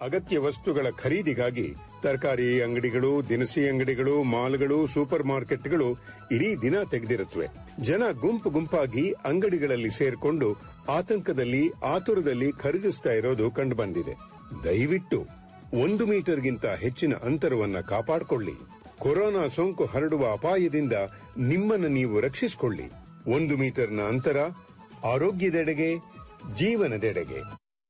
ಅಗತ್ಯ ವಸ್ತುಗಳ ಖರೀದಿಗಾಗಿ ತರಕಾರಿ ಅಂಗಡಿಗಳು ದಿನಸಿ ಅಂಗಡಿಗಳು ಮಾಲ್ಗಳು ಸೂಪರ್ ಮಾರ್ಕೆಟ್ಗಳು ಇಡೀ ದಿನ ತೆಗೆದಿರುತ್ತವೆ ಜನ ಗುಂಪು ಗುಂಪಾಗಿ ಅಂಗಡಿಗಳಲ್ಲಿ ಸೇರ್ಕೊಂಡು ಆತಂಕದಲ್ಲಿ ಆತುರದಲ್ಲಿ ಖರೀದಿಸ್ತಾ ಇರೋದು ಕಂಡುಬಂದಿದೆ ದಯವಿಟ್ಟು ಒಂದು ಮೀಟರ್ಗಿಂತ ಹೆಚ್ಚಿನ ಅಂತರವನ್ನ ಕಾಪಾಡಿಕೊಳ್ಳಿ ಕೊರೋನಾ ಸೋಂಕು ಹರಡುವ ಅಪಾಯದಿಂದ ನಿಮ್ಮನ್ನು ನೀವು ರಕ್ಷಿಸಿಕೊಳ್ಳಿ ಒಂದು ಮೀಟರ್ನ ಅಂತರ ಆರೋಗ್ಯದೆಡೆಗೆ ಜೀವನದೆಡೆಗೆ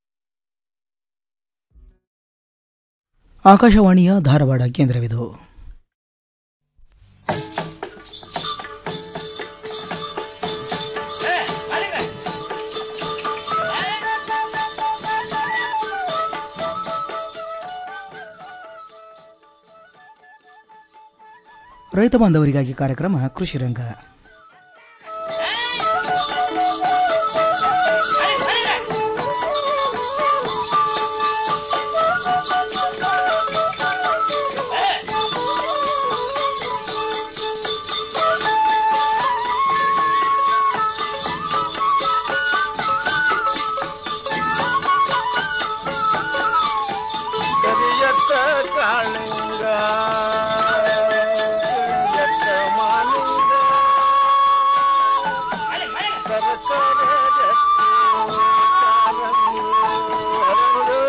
ಆಕಾಶವಾಣಿಯ ಧಾರವಾಡ ಕೇಂದ್ರವಿದು ರೈತ ಬಾಂಧವರಿಗಾಗಿ ಕಾರ್ಯಕ್ರಮ ಕೃಷಿ ರಂಗ ಕರಿಯತ್ತ ಕಾಳಿಂಗ ಕರಿಯತ್ತ ಮಾಲಿಂಗ ಸರಸರ ರತ್ನ ಕಾರಂಗಿ ಹರಡು.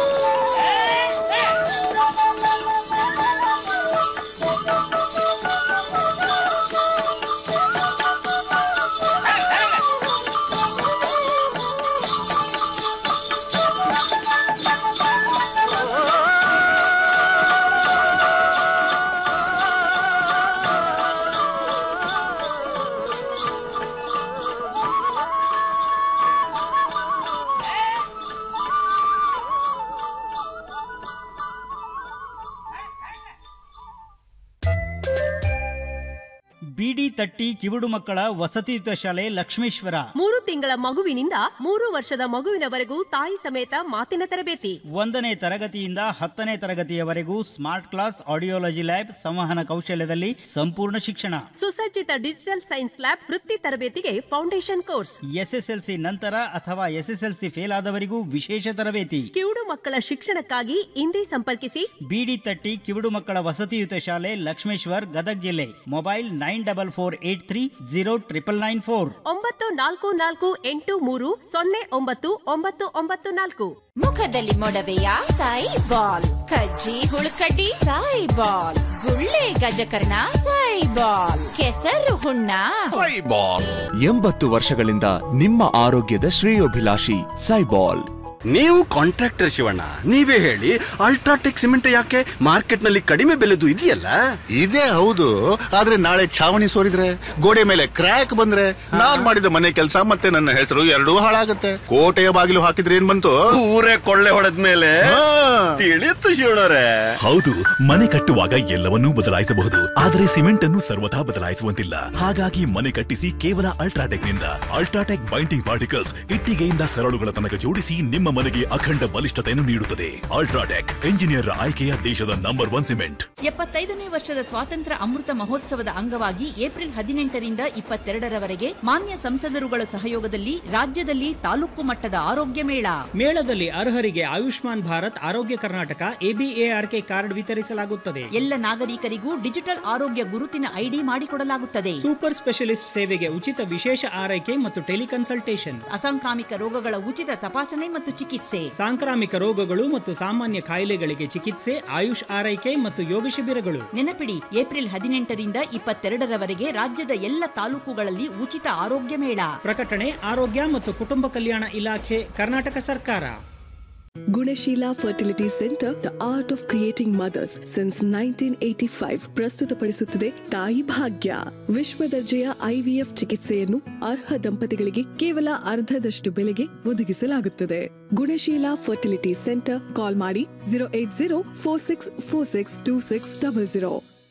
ಬಿಡಿ ತಟ್ಟಿ ಕಿವುಡು ಮಕ್ಕಳ ವಸತಿಯುತ ಶಾಲೆ ಲಕ್ಷ್ಮೇಶ್ವರ ಮೂರು ತಿಂಗಳ ಮಗುವಿನಿಂದ ಮೂರು ವರ್ಷದ ಮಗುವಿನವರೆಗೂ ತಾಯಿ ಸಮೇತ ಮಾತಿನ ತರಬೇತಿ ಒಂದನೇ ತರಗತಿಯಿಂದ ಹತ್ತನೇ ತರಗತಿಯವರೆಗೂ ಸ್ಮಾರ್ಟ್ ಕ್ಲಾಸ್ ಆಡಿಯೋಲಜಿ ಲ್ಯಾಬ್ ಸಂವಹನ ಕೌಶಲ್ಯದಲ್ಲಿ ಸಂಪೂರ್ಣ ಶಿಕ್ಷಣ ಸುಸಜ್ಜಿತ ಡಿಜಿಟಲ್ ಸೈನ್ಸ್ ಲ್ಯಾಬ್ ವೃತ್ತಿ ತರಬೇತಿಗೆ ಫೌಂಡೇಶನ್ ಕೋರ್ಸ್ ಎಸ್ಎಸ್ಎಲ್ಸಿ ನಂತರ ಅಥವಾ ಎಸ್ಎಸ್ಎಲ್ಸಿ ಫೇಲ್ ಆದವರಿಗೂ ವಿಶೇಷ ತರಬೇತಿ ಕಿವುಡು ಮಕ್ಕಳ ಶಿಕ್ಷಣಕ್ಕಾಗಿ ಇಂದೇ ಸಂಪರ್ಕಿಸಿ ಬಿಡಿ ತಟ್ಟಿ ಕಿವುಡು ಮಕ್ಕಳ ವಸತಿಯುತ ಶಾಲೆ ಲಕ್ಷ್ಮೇಶ್ವರ್ ಗದಗ್ ಜಿಲ್ಲೆ mobile nine double four eight three zero triple nine four ಒಂಬತ್ತು ನಾಲ್ಕು ನಾಲ್ಕು ಎಂಟು ಮೂರು ಸೊನ್ನೆ ಒಂಬತ್ತು ಒಂಬತ್ತು ಒಂಬತ್ತು ನಾಲ್ಕು ಮುಖದಲ್ಲಿ ಮೊಡವೆಯ ಸಾಯಿ ಬಾಲ್ ಕಜ್ಜಿ ಹುಳುಕಡ್ಡಿ ಸಾಯಿ ಬಾಲ್ ಗುಳ್ಳೆ ಗಜಕರ್ಣ ಸಾಯಿ ಬಾಲ್ ಕೆಸರು ಹುಣ್ಣ ಎಂಬತ್ತು ವರ್ಷಗಳಿಂದ ನಿಮ್ಮ ಆರೋಗ್ಯದ ಶ್ರೇಯೋಭಿಲಾಷಿ ಸೈಬಾಲ್ ನೀವು ಕಾಂಟ್ರಾಕ್ಟರ್ ಶಿವಣ್ಣ ನೀವೇ ಹೇಳಿ ಅಲ್ಟ್ರಾಟೆಕ್ ಸಿಮೆಂಟ್ ಯಾಕೆ ಮಾರ್ಕೆಟ್ ನಲ್ಲಿ ಕಡಿಮೆ ಬೆಲೆದು ಇದೆಯಲ್ಲ ಇದೇ ಹೌದು ಆದ್ರೆ ನಾಳೆ ಛಾವಣಿ ಸೋರಿದ್ರೆ ಗೋಡೆ ಮೇಲೆ ಕ್ರ್ಯಾಕ್ ಬಂದ್ರೆ ನಾನ್ ಮಾಡಿದ ಮನೆ ಕೆಲಸ ಮತ್ತೆ ನನ್ನ ಹೆಸರು ಎರಡೂ ಹಾಳಾಗತ್ತೆ ಕೋಟೆಯ ಬಾಗಿಲು ಹಾಕಿದ್ರೆ ಏನ್ ಬಂತು ಊರೇ ಕೊಳ್ಳೆ ಹೊಡೆದ ಮೇಲೆ ಹಾ. ತಿಳಿಯುತ್ತು ಶಿವಣ್ಣರೇ ಹೌದು ಮನೆ ಕಟ್ಟುವಾಗ ಎಲ್ಲವನ್ನೂ ಬದಲಾಯಿಸಬಹುದು ಆದರೆ ಸಿಮೆಂಟ್ ಅನ್ನು ಸರ್ವಥಾ ಬದಲಾಯಿಸುವಂತಿಲ್ಲ ಹಾಗಾಗಿ ಮನೆ ಕಟ್ಟಿಸಿ ಕೇವಲ ಅಲ್ಟ್ರಾಟೆಕ್ ನಿಂದ ಅಲ್ಟ್ರಾಟೆಕ್ ಬೈಂಡಿಂಗ್ ಪಾರ್ಟಿಕಲ್ಸ್ ಇಟ್ಟಿಗೆಯಿಂದ ಸರಳುಗಳ ತನಕ ಜೋಡಿಸಿ ನಿಮ್ಮ ಮನೆಗೆ ಅಖಂಡ ಬಲಿಷ್ಠತೆಯನ್ನು ನೀಡುತ್ತದೆ ಅಲ್ಟ್ರಾಟೆಕ್ ಎಂಜಿನಿಯರ್ ಆಯ್ಕೆಯ ದೇಶದ ನಂಬರ್ ಒನ್ ಸಿಮೆಂಟ್ ಎಪ್ಪತ್ತೈದನೇ ವರ್ಷದ ಸ್ವಾತಂತ್ರ್ಯ ಅಮೃತ ಮಹೋತ್ಸವದ ಅಂಗವಾಗಿ ಏಪ್ರಿಲ್ ಹದಿನೆಂಟರಿಂದ ಇಪ್ಪತ್ತೆರಡರವರೆಗೆ ಮಾನ್ಯ ಸಂಸದರುಗಳ ಸಹಯೋಗದಲ್ಲಿ ರಾಜ್ಯದಲ್ಲಿ ತಾಲೂಕು ಮಟ್ಟದ ಆರೋಗ್ಯ ಮೇಳ ಮೇಳದಲ್ಲಿ ಅರ್ಹರಿಗೆ ಆಯುಷ್ಮಾನ್ ಭಾರತ್ ಆರೋಗ್ಯ ಕರ್ನಾಟಕ ಎಬಿಎಆರ್ಕೆ ಕಾರ್ಡ್ ವಿತರಿಸಲಾಗುತ್ತದೆ ಎಲ್ಲ ನಾಗರಿಕರಿಗೂ ಡಿಜಿಟಲ್ ಆರೋಗ್ಯ ಗುರುತಿನ ಐಡಿ ಮಾಡಿಕೊಡಲಾಗುತ್ತದೆ ಸೂಪರ್ ಸ್ಪೆಷಲಿಸ್ಟ್ ಸೇವೆಗೆ ಉಚಿತ ವಿಶೇಷ ಆರೈಕೆ ಮತ್ತು ಟೆಲಿಕನ್ಸಲ್ಟೇಷನ್ ಅಸಾಂಕ್ರಾಮಿಕ ರೋಗಗಳ ಉಚಿತ ತಪಾಸಣೆ ಮತ್ತು ಚಿಕಿತ್ಸೆ ಸಾಂಕ್ರಾಮಿಕ ರೋಗಗಳು ಮತ್ತು ಸಾಮಾನ್ಯ ಕಾಯಿಲೆಗಳಿಗೆ ಚಿಕಿತ್ಸೆ ಆಯುಷ್ ಆರೈಕೆ ಮತ್ತು ಯೋಗ ಶಿಬಿರಗಳು ನೆನಪಿಡಿ ಏಪ್ರಿಲ್ ಹದಿನೆಂಟರಿಂದ ಇಪ್ಪತ್ತೆರಡರವರೆಗೆ ರಾಜ್ಯದ ಎಲ್ಲ ತಾಲೂಕುಗಳಲ್ಲಿ ಉಚಿತ ಆರೋಗ್ಯ ಮೇಳ ಪ್ರಕಟಣೆ ಆರೋಗ್ಯ ಮತ್ತು ಕುಟುಂಬ ಕಲ್ಯಾಣ ಇಲಾಖೆ ಕರ್ನಾಟಕ ಸರ್ಕಾರ Gunasheela fertility centre the art of creating mothers since nineteen eighty five ಪ್ರಸ್ತುತಪಡಿಸುತ್ತದೆ ತಾಯಿ ಭಾಗ್ಯ ವಿಶ್ವ ದರ್ಜೆಯ ಐವಿಎಫ್ ಚಿಕಿತ್ಸೆಯನ್ನು ಅರ್ಹ ದಂಪತಿಗಳಿಗೆ ಕೇವಲ ಅರ್ಧದಷ್ಟು ಬೆಲೆಗೆ ಒದಗಿಸಲಾಗುತ್ತದೆ ಗುಣಶೀಲ ಫರ್ಟಿಲಿಟಿ ಸೆಂಟರ್ ಕಾಲ್ ಮಾಡಿ zero eight zero four six four six two six double zero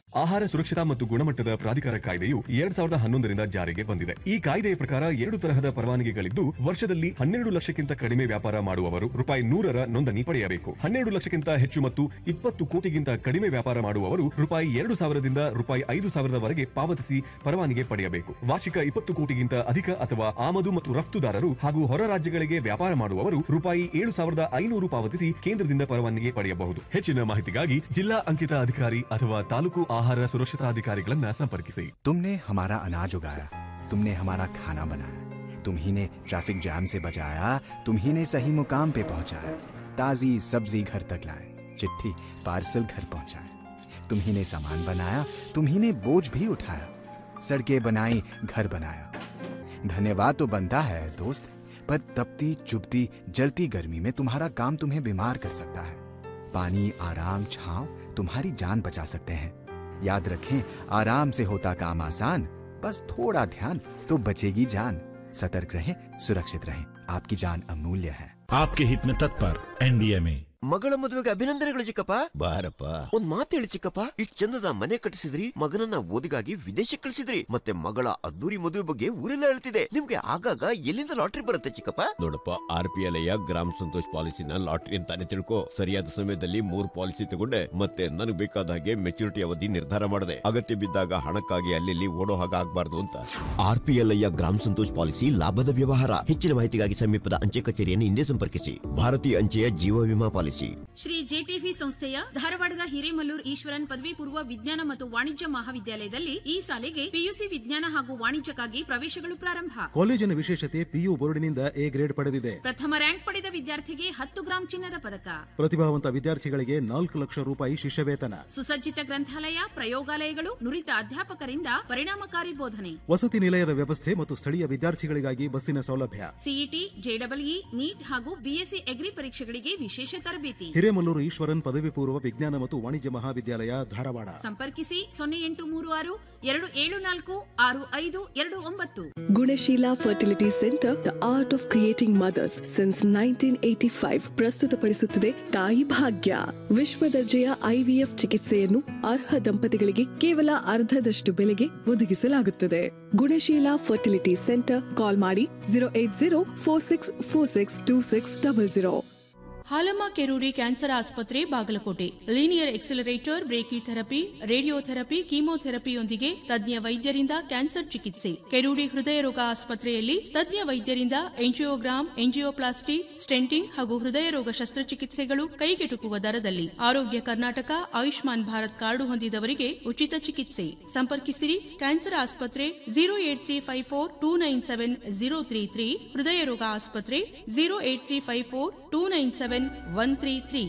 ಆಹಾರ ಸುರಕ್ಷತಾ ಮತ್ತು ಗುಣಮಟ್ಟದ ಪ್ರಾಧಿಕಾರ ಕಾಯ್ದೆಯು ಎರಡ್ ಸಾವಿರದ ಹನ್ನೊಂದರಿಂದ ಜಾರಿಗೆ ಬಂದಿದೆ ಈ ಕಾಯ್ದೆಯ ಪ್ರಕಾರ ಎರಡು ತರಹದ ಪರವಾನಗಿಗಳಿದ್ದು ವರ್ಷದಲ್ಲಿ ಹನ್ನೆರಡು ಲಕ್ಷಕ್ಕಿಂತ ಕಡಿಮೆ ವ್ಯಾಪಾರ ಮಾಡುವವರು ರೂಪಾಯಿ ನೂರರ ನೋಂದಣಿ ಪಡೆಯಬೇಕು ಹನ್ನೆರಡು ಲಕ್ಷಕ್ಕಿಂತ ಹೆಚ್ಚು ಮತ್ತು ಇಪ್ಪತ್ತು ಕೋಟಿಗಿಂತ ಕಡಿಮೆ ವ್ಯಾಪಾರ ಮಾಡುವವರು ರೂಪಾಯಿ ಎರಡು ಸಾವಿರದಿಂದ ರೂಪಾಯಿ ಐದು ಸಾವಿರದವರೆಗೆ ಪಾವತಿಸಿ ಪರವಾನಗಿ ಪಡೆಯಬೇಕು ವಾರ್ಷಿಕ ಇಪ್ಪತ್ತು ಕೋಟಿಗಿಂತ ಅಧಿಕ ಅಥವಾ ಆಮದು ಮತ್ತು ರಫ್ತುದಾರರು ಹಾಗೂ ಹೊರ ರಾಜ್ಯಗಳಿಗೆ ವ್ಯಾಪಾರ ಮಾಡುವವರು ರೂಪಾಯಿ ಏಳು ಸಾವಿರದ ಐನೂರು ಪಾವತಿಸಿ ಕೇಂದ್ರದಿಂದ ಪರವಾನಗಿ ಪಡೆಯಬಹುದು ಹೆಚ್ಚಿನ ಮಾಹಿತಿಗಾಗಿ ಜಿಲ್ಲಾ ಅಂಕಿತ ಅಧಿಕಾರಿ ಅಥವಾ ತಾಲೂಕು ಆಹಾರ ಸುರಕ್ಷತಾ ಅಧಿಕಾರಿಗಳನ್ನ ಸಂಪರ್ಕಿಸಿ तुमने हमारा अनाज उगाया तुमने हमारा खाना बनाया तुम ही ने ट्रैफिक जैम से बचाया तुम ही ने सही मुकाम पे पहुंचाया ताजी सब्जी घर तक लाए चिट्ठी पार्सल घर पहुंचाए तुम ही ने सामान बनाया तुम ही ने बोझ भी उठाया सड़कें बनाई घर बनाया धन्यवाद तो बनता है दोस्त पर तपती चुभती जलती गर्मी में तुम्हारा काम तुम्हें बीमार कर सकता है पानी आराम छांव तुम्हारी जान बचा सकते हैं याद रखें आराम से होता काम आसान बस थोड़ा ध्यान तो बचेगी जान सतर्क रहें सुरक्षित रहें आपकी जान अमूल्य है आपके हित में तत्पर एनडीए में ಮಗಳ ಮದುವೆಗೆ ಅಭಿನಂದನೆಗಳು ಚಿಕ್ಕಪ್ಪ ಬಾರಪ್ಪ ಒಂದ್ ಮಾತು ಹೇಳಿ ಚಿಕ್ಕಪ್ಪ ಇಷ್ಟ್ ಚಂದದ ಮನೆ ಕಟ್ಟಿಸಿದ್ರಿ ಮಗನನ್ನ ಓದಿಗಾಗಿ ವಿದೇಶಕ್ಕೆ ಕಳಿಸಿದ್ರಿ ಮತ್ತೆ ಮಗಳ ಅದ್ದೂರಿ ಮದುವೆ ಬಗ್ಗೆ ಊರೆಲ್ಲ ಹೇಳ್ತಿದೆ ನಿಮ್ಗೆ ಆಗಾಗ ಎಲ್ಲಿಂದ ಲಾಟ್ರಿ ಬರುತ್ತೆ ಚಿಕ್ಕಪ್ಪ ನೋಡಪ್ಪ ಆರ್ ಪಿ ಎಲ್ ಗ್ರಾಮ ಸಂತೋಷ್ ಪಾಲಿಸಿನ ಲಾಟ್ರಿ ಅಂತಾನೆ ತಿಳ್ಕೊ ಸರಿಯಾದ ಸಮಯದಲ್ಲಿ ಮೂರ್ ಪಾಲಿಸಿ ತಗೊಂಡೆ ಮತ್ತೆ ನನಗೆ ಬೇಕಾದ ಹಾಗೆ ಮೆಚುರಿಟಿ ಅವಧಿ ನಿರ್ಧಾರ ಮಾಡಿದೆ ಅಗತ್ಯ ಬಿದ್ದಾಗ ಹಣಕ್ಕಾಗಿ ಅಲ್ಲಿ ಓಡೋ ಹಾಗೆ ಆಗ್ಬಾರ್ದು ಅಂತ ಆರ್ ಪಿ ಎಲ್ ಗ್ರಾಮ ಸಂತೋಷ್ ಪಾಲಿಸಿ ಲಾಭದ ವ್ಯವಹಾರ ಹೆಚ್ಚಿನ ಮಾಹಿತಿಗಾಗಿ ಸಮೀಪದ ಅಂಚೆ ಕಚೇರಿಯನ್ನು ಹಿಂದೆ ಸಂಪರ್ಕಿಸಿ ಭಾರತೀಯ ಅಂಚೆಯ ಜೀವ ವಿಮಾ ಪಾಲಿಸಿ ಶ್ರೀ ಜೆಟಿಫಿ ಸಂಸ್ಥೆಯ ಧಾರವಾಡದ ಹಿರೇಮಲ್ಲೂರ್ ಈಶ್ವರನ್ ಪದವಿ ಪೂರ್ವ ವಿಜ್ಞಾನ ಮತ್ತು ವಾಣಿಜ್ಯ ಮಹಾವಿದ್ಯಾಲಯದಲ್ಲಿ ಈ ಸಾಲಿಗೆ ಪಿಯುಸಿ ವಿಜ್ಞಾನ ಹಾಗೂ ವಾಣಿಜ್ಯಕ್ಕಾಗಿ ಪ್ರವೇಶಗಳು ಪ್ರಾರಂಭ ಕಾಲೇಜಿನ ವಿಶೇಷತೆ ಪಿಯು ಬೋರ್ಡಿನಿಂದ ಎ ಗ್ರೇಡ್ ಪಡೆದಿದೆ ಪ್ರಥಮ ರ್ಯಾಂಕ್ ಪಡೆದ ವಿದ್ಯಾರ್ಥಿಗೆ ಹತ್ತು ಗ್ರಾಂ ಚಿನ್ನದ ಪದಕ ಪ್ರತಿಭಾವಂತ ವಿದ್ಯಾರ್ಥಿಗಳಿಗೆ ನಾಲ್ಕು ಲಕ್ಷ ರೂಪಾಯಿ ಶಿಷ್ಯ ವೇತನ ಸುಸಜ್ಜಿತ ಗ್ರಂಥಾಲಯ ಪ್ರಯೋಗಾಲಯಗಳು ನುರಿತ ಅಧ್ಯಾಪಕರಿಂದ ಪರಿಣಾಮಕಾರಿ ಬೋಧನೆ ವಸತಿ ನಿಲಯದ ವ್ಯವಸ್ಥೆ ಮತ್ತು ಸ್ಥಳೀಯ ವಿದ್ಯಾರ್ಥಿಗಳಿಗಾಗಿ ಬಸ್ಸಿನ ಸೌಲಭ್ಯ ಸಿಇಟಿ ಜೆಡಬ್ಲ್ಇ ನೀಟ್ ಹಾಗೂ ಬಿಎಸ್ಸಿ ಅಗ್ರಿ ಪರೀಕ್ಷೆಗಳಿಗೆ ವಿಶೇಷ ತರಬೇತಿ ಹಿರೇಮಲ್ಲೂರು ಈಶ್ವರನ್ ಪದವಿ ಪೂರ್ವ ವಿಜ್ಞಾನ ಮತ್ತು ವಾಣಿಜ್ಯ ಮಹಾವಿದ್ಯಾಲಯ ಧಾರವಾಡ ಸಂಪರ್ಕಿಸಿ ಸೊನ್ನೆ ಎಂಟು ಮೂರು ಆರು ಎರಡು ಏಳು ನಾಲ್ಕು ಆರು ಐದು ಎರಡು ಒಂಬತ್ತು Gunasheela fertility centre the art of creating mothers since nineteen eighty five ಪ್ರಸ್ತುತಪಡಿಸುತ್ತದೆ ತಾಯಿ ಭಾಗ್ಯ ವಿಶ್ವ ದರ್ಜೆಯ ಐವಿಎಫ್ ಚಿಕಿತ್ಸೆಯನ್ನು ಅರ್ಹ ದಂಪತಿಗಳಿಗೆ ಕೇವಲ ಅರ್ಧದಷ್ಟು ಬೆಲೆಗೆ ಒದಗಿಸಲಾಗುತ್ತದೆ ಗುಣಶೀಲ ಫರ್ಟಿಲಿಟಿ ಸೆಂಟರ್ ಕಾಲ್ ಮಾಡಿ zero eight zero four six four six two six double zero Halamma Keruri cancer ಆಸ್ಪತ್ರೆ Bagalkote linear accelerator brachytherapy radiotherapy ಕೀಮೋಥೆರಪಿಯೊಂದಿಗೆ ತಜ್ಞ ವೈದ್ಯರಿಂದ ಕ್ಯಾನ್ಸರ್ ಚಿಕಿತ್ಸೆ ಕೆರೂರಿ ಹೃದಯ ರೋಗ ಆಸ್ಪತ್ರೆಯಲ್ಲಿ ತಜ್ಞ ವೈದ್ಯರಿಂದ ಎಂಜಿಯೋಗ್ರಾಮ್ ಎಂಜಿಯೋಪ್ಲಾಸ್ಟಿ ಸ್ಟೆಂಟಿಂಗ್ ಹಾಗೂ ಹೃದಯ ರೋಗ ಶಸ್ತ್ರಚಿಕಿತ್ಸೆಗಳು ಕೈಗೆಟುಕುವ ದರದಲ್ಲಿ ಆರೋಗ್ಯ ಕರ್ನಾಟಕ ಆಯುಷ್ಮಾನ್ ಭಾರತ್ ಕಾರ್ಡು ಹೊಂದಿದವರಿಗೆ ಉಚಿತ ಚಿಕಿತ್ಸೆ ಸಂಪರ್ಕಿಸಿರಿ ಕ್ಯಾನ್ಸರ್ ಆಸ್ಪತ್ರೆ zero eight three five four two nine seven zero three three ಹೃದಯ ರೋಗ ಆಸ್ಪತ್ರೆ zero eight three five four two nine seven one three three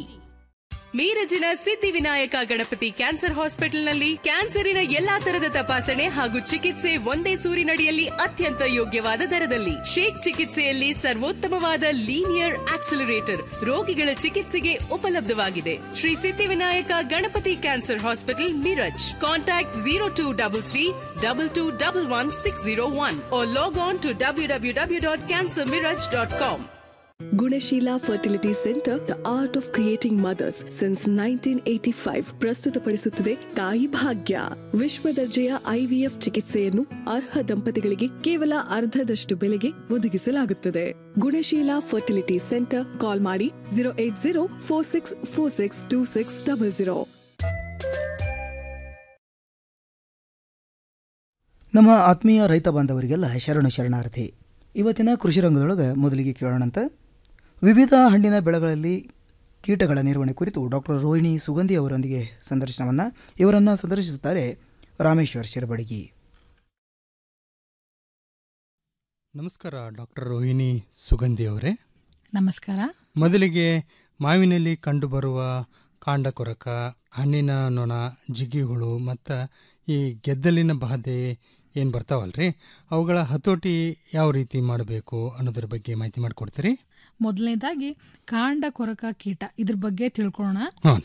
ಮೀರಜಿನ ಸಿದ್ಧಿವಿನಾಯಕ ಗಣಪತಿ ಕ್ಯಾನ್ಸರ್ ಹಾಸ್ಪಿಟಲ್ನಲ್ಲಿ ಕ್ಯಾನ್ಸರಿನ ಎಲ್ಲಾ ತರದ ತಪಾಸಣೆ ಹಾಗೂ ಚಿಕಿತ್ಸೆ ಒಂದೇ ಸೂರಿನಡಿಯಲ್ಲಿ ಅತ್ಯಂತ ಯೋಗ್ಯವಾದ ದರದಲ್ಲಿ ಶೇಕ್ ಚಿಕಿತ್ಸೆಯಲ್ಲಿ ಸರ್ವೋತ್ತಮವಾದ ಲೀನಿಯರ್ ಆಕ್ಸಿಲರೇಟರ್ ರೋಗಿಗಳ ಚಿಕಿತ್ಸೆಗೆ ಉಪಲಬ್ಧವಾಗಿದೆ Shri Siddhivinayak Ganapati cancer hospital Miraj contact zero two double three double two double one six zero one log on to W W W dot cancer Miraj dot com Gunasheela fertility centre the art of creating mothers since nineteen eighty five ಪ್ರಸ್ತುತಪಡಿಸುತ್ತದೆ ತಾಯಿ ಭಾಗ್ಯ ವಿಶ್ವ ದರ್ಜೆಯ IVF ಚಿಕಿತ್ಸೆಯನ್ನು ಅರ್ಹ ದಂಪತಿಗಳಿಗೆ ಕೇವಲ ಅರ್ಧದಷ್ಟು ಬೆಲೆಗೆ ಒದಗಿಸಲಾಗುತ್ತದೆ ಗುಣಶೀಲ ಫರ್ಟಿಲಿಟಿ ಸೆಂಟರ್ ಕಾಲ್ ಮಾಡಿ zero eight zero four six four six two six double zero ನಮ್ಮ ಆತ್ಮೀಯ ರೈತ ಬಾಂಧವರಿಗೆಲ್ಲ ಶರಣು ಶರಣಾರ್ಥಿ ಇವತ್ತಿನ ಕೃಷಿ ರಂಗದೊಳಗೆ ಮೊದಲಿಗೆ ಕೇಳೋಣಂತ ವಿವಿಧ ಹಣ್ಣಿನ ಬೆಳೆಗಳಲ್ಲಿ ಕೀಟಗಳ ನಿರ್ವಹಣೆ ಕುರಿತು ಡಾಕ್ಟರ್ ರೋಹಿಣಿ ಸುಗಂಧಿ ಅವರೊಂದಿಗೆ ಸಂದರ್ಶನವನ್ನು ಇವರನ್ನು ಸಂದರ್ಶಿಸುತ್ತಾರೆ ರಾಮೇಶ್ವರ್ ಶಿರಬಡಗಿ ನಮಸ್ಕಾರ ಡಾಕ್ಟರ್ ರೋಹಿಣಿ ಸುಗಂಧಿ ಅವರೇ ನಮಸ್ಕಾರ ಮೊದಲಿಗೆ ಮಾವಿನಲ್ಲಿ ಕಂಡುಬರುವ ಕಾಂಡ ಕೊರಕ ಹಣ್ಣಿನ ನೊಣ ಜಿಗಿಹುಳು ಮತ್ತು ಈ ಗೆದ್ದಲಿನ ಬಾಧೆ ಏನು ಬರ್ತಾವಲ್ರಿ ಅವುಗಳ ಹತೋಟಿ ಯಾವ ರೀತಿ ಮಾಡಬೇಕು ಅನ್ನೋದ್ರ ಬಗ್ಗೆ ಮಾಹಿತಿ ಮಾಡಿಕೊಡ್ತೀರಿ ಮೊದಲನೇದಾಗಿ ಕಾಂಡ ಕೊರಕ ಕೀಟ ಇದ್ರ ಬಗ್ಗೆ ತಿಳ್ಕೊಳ್ಳೋಣ ಹ್ಞೂ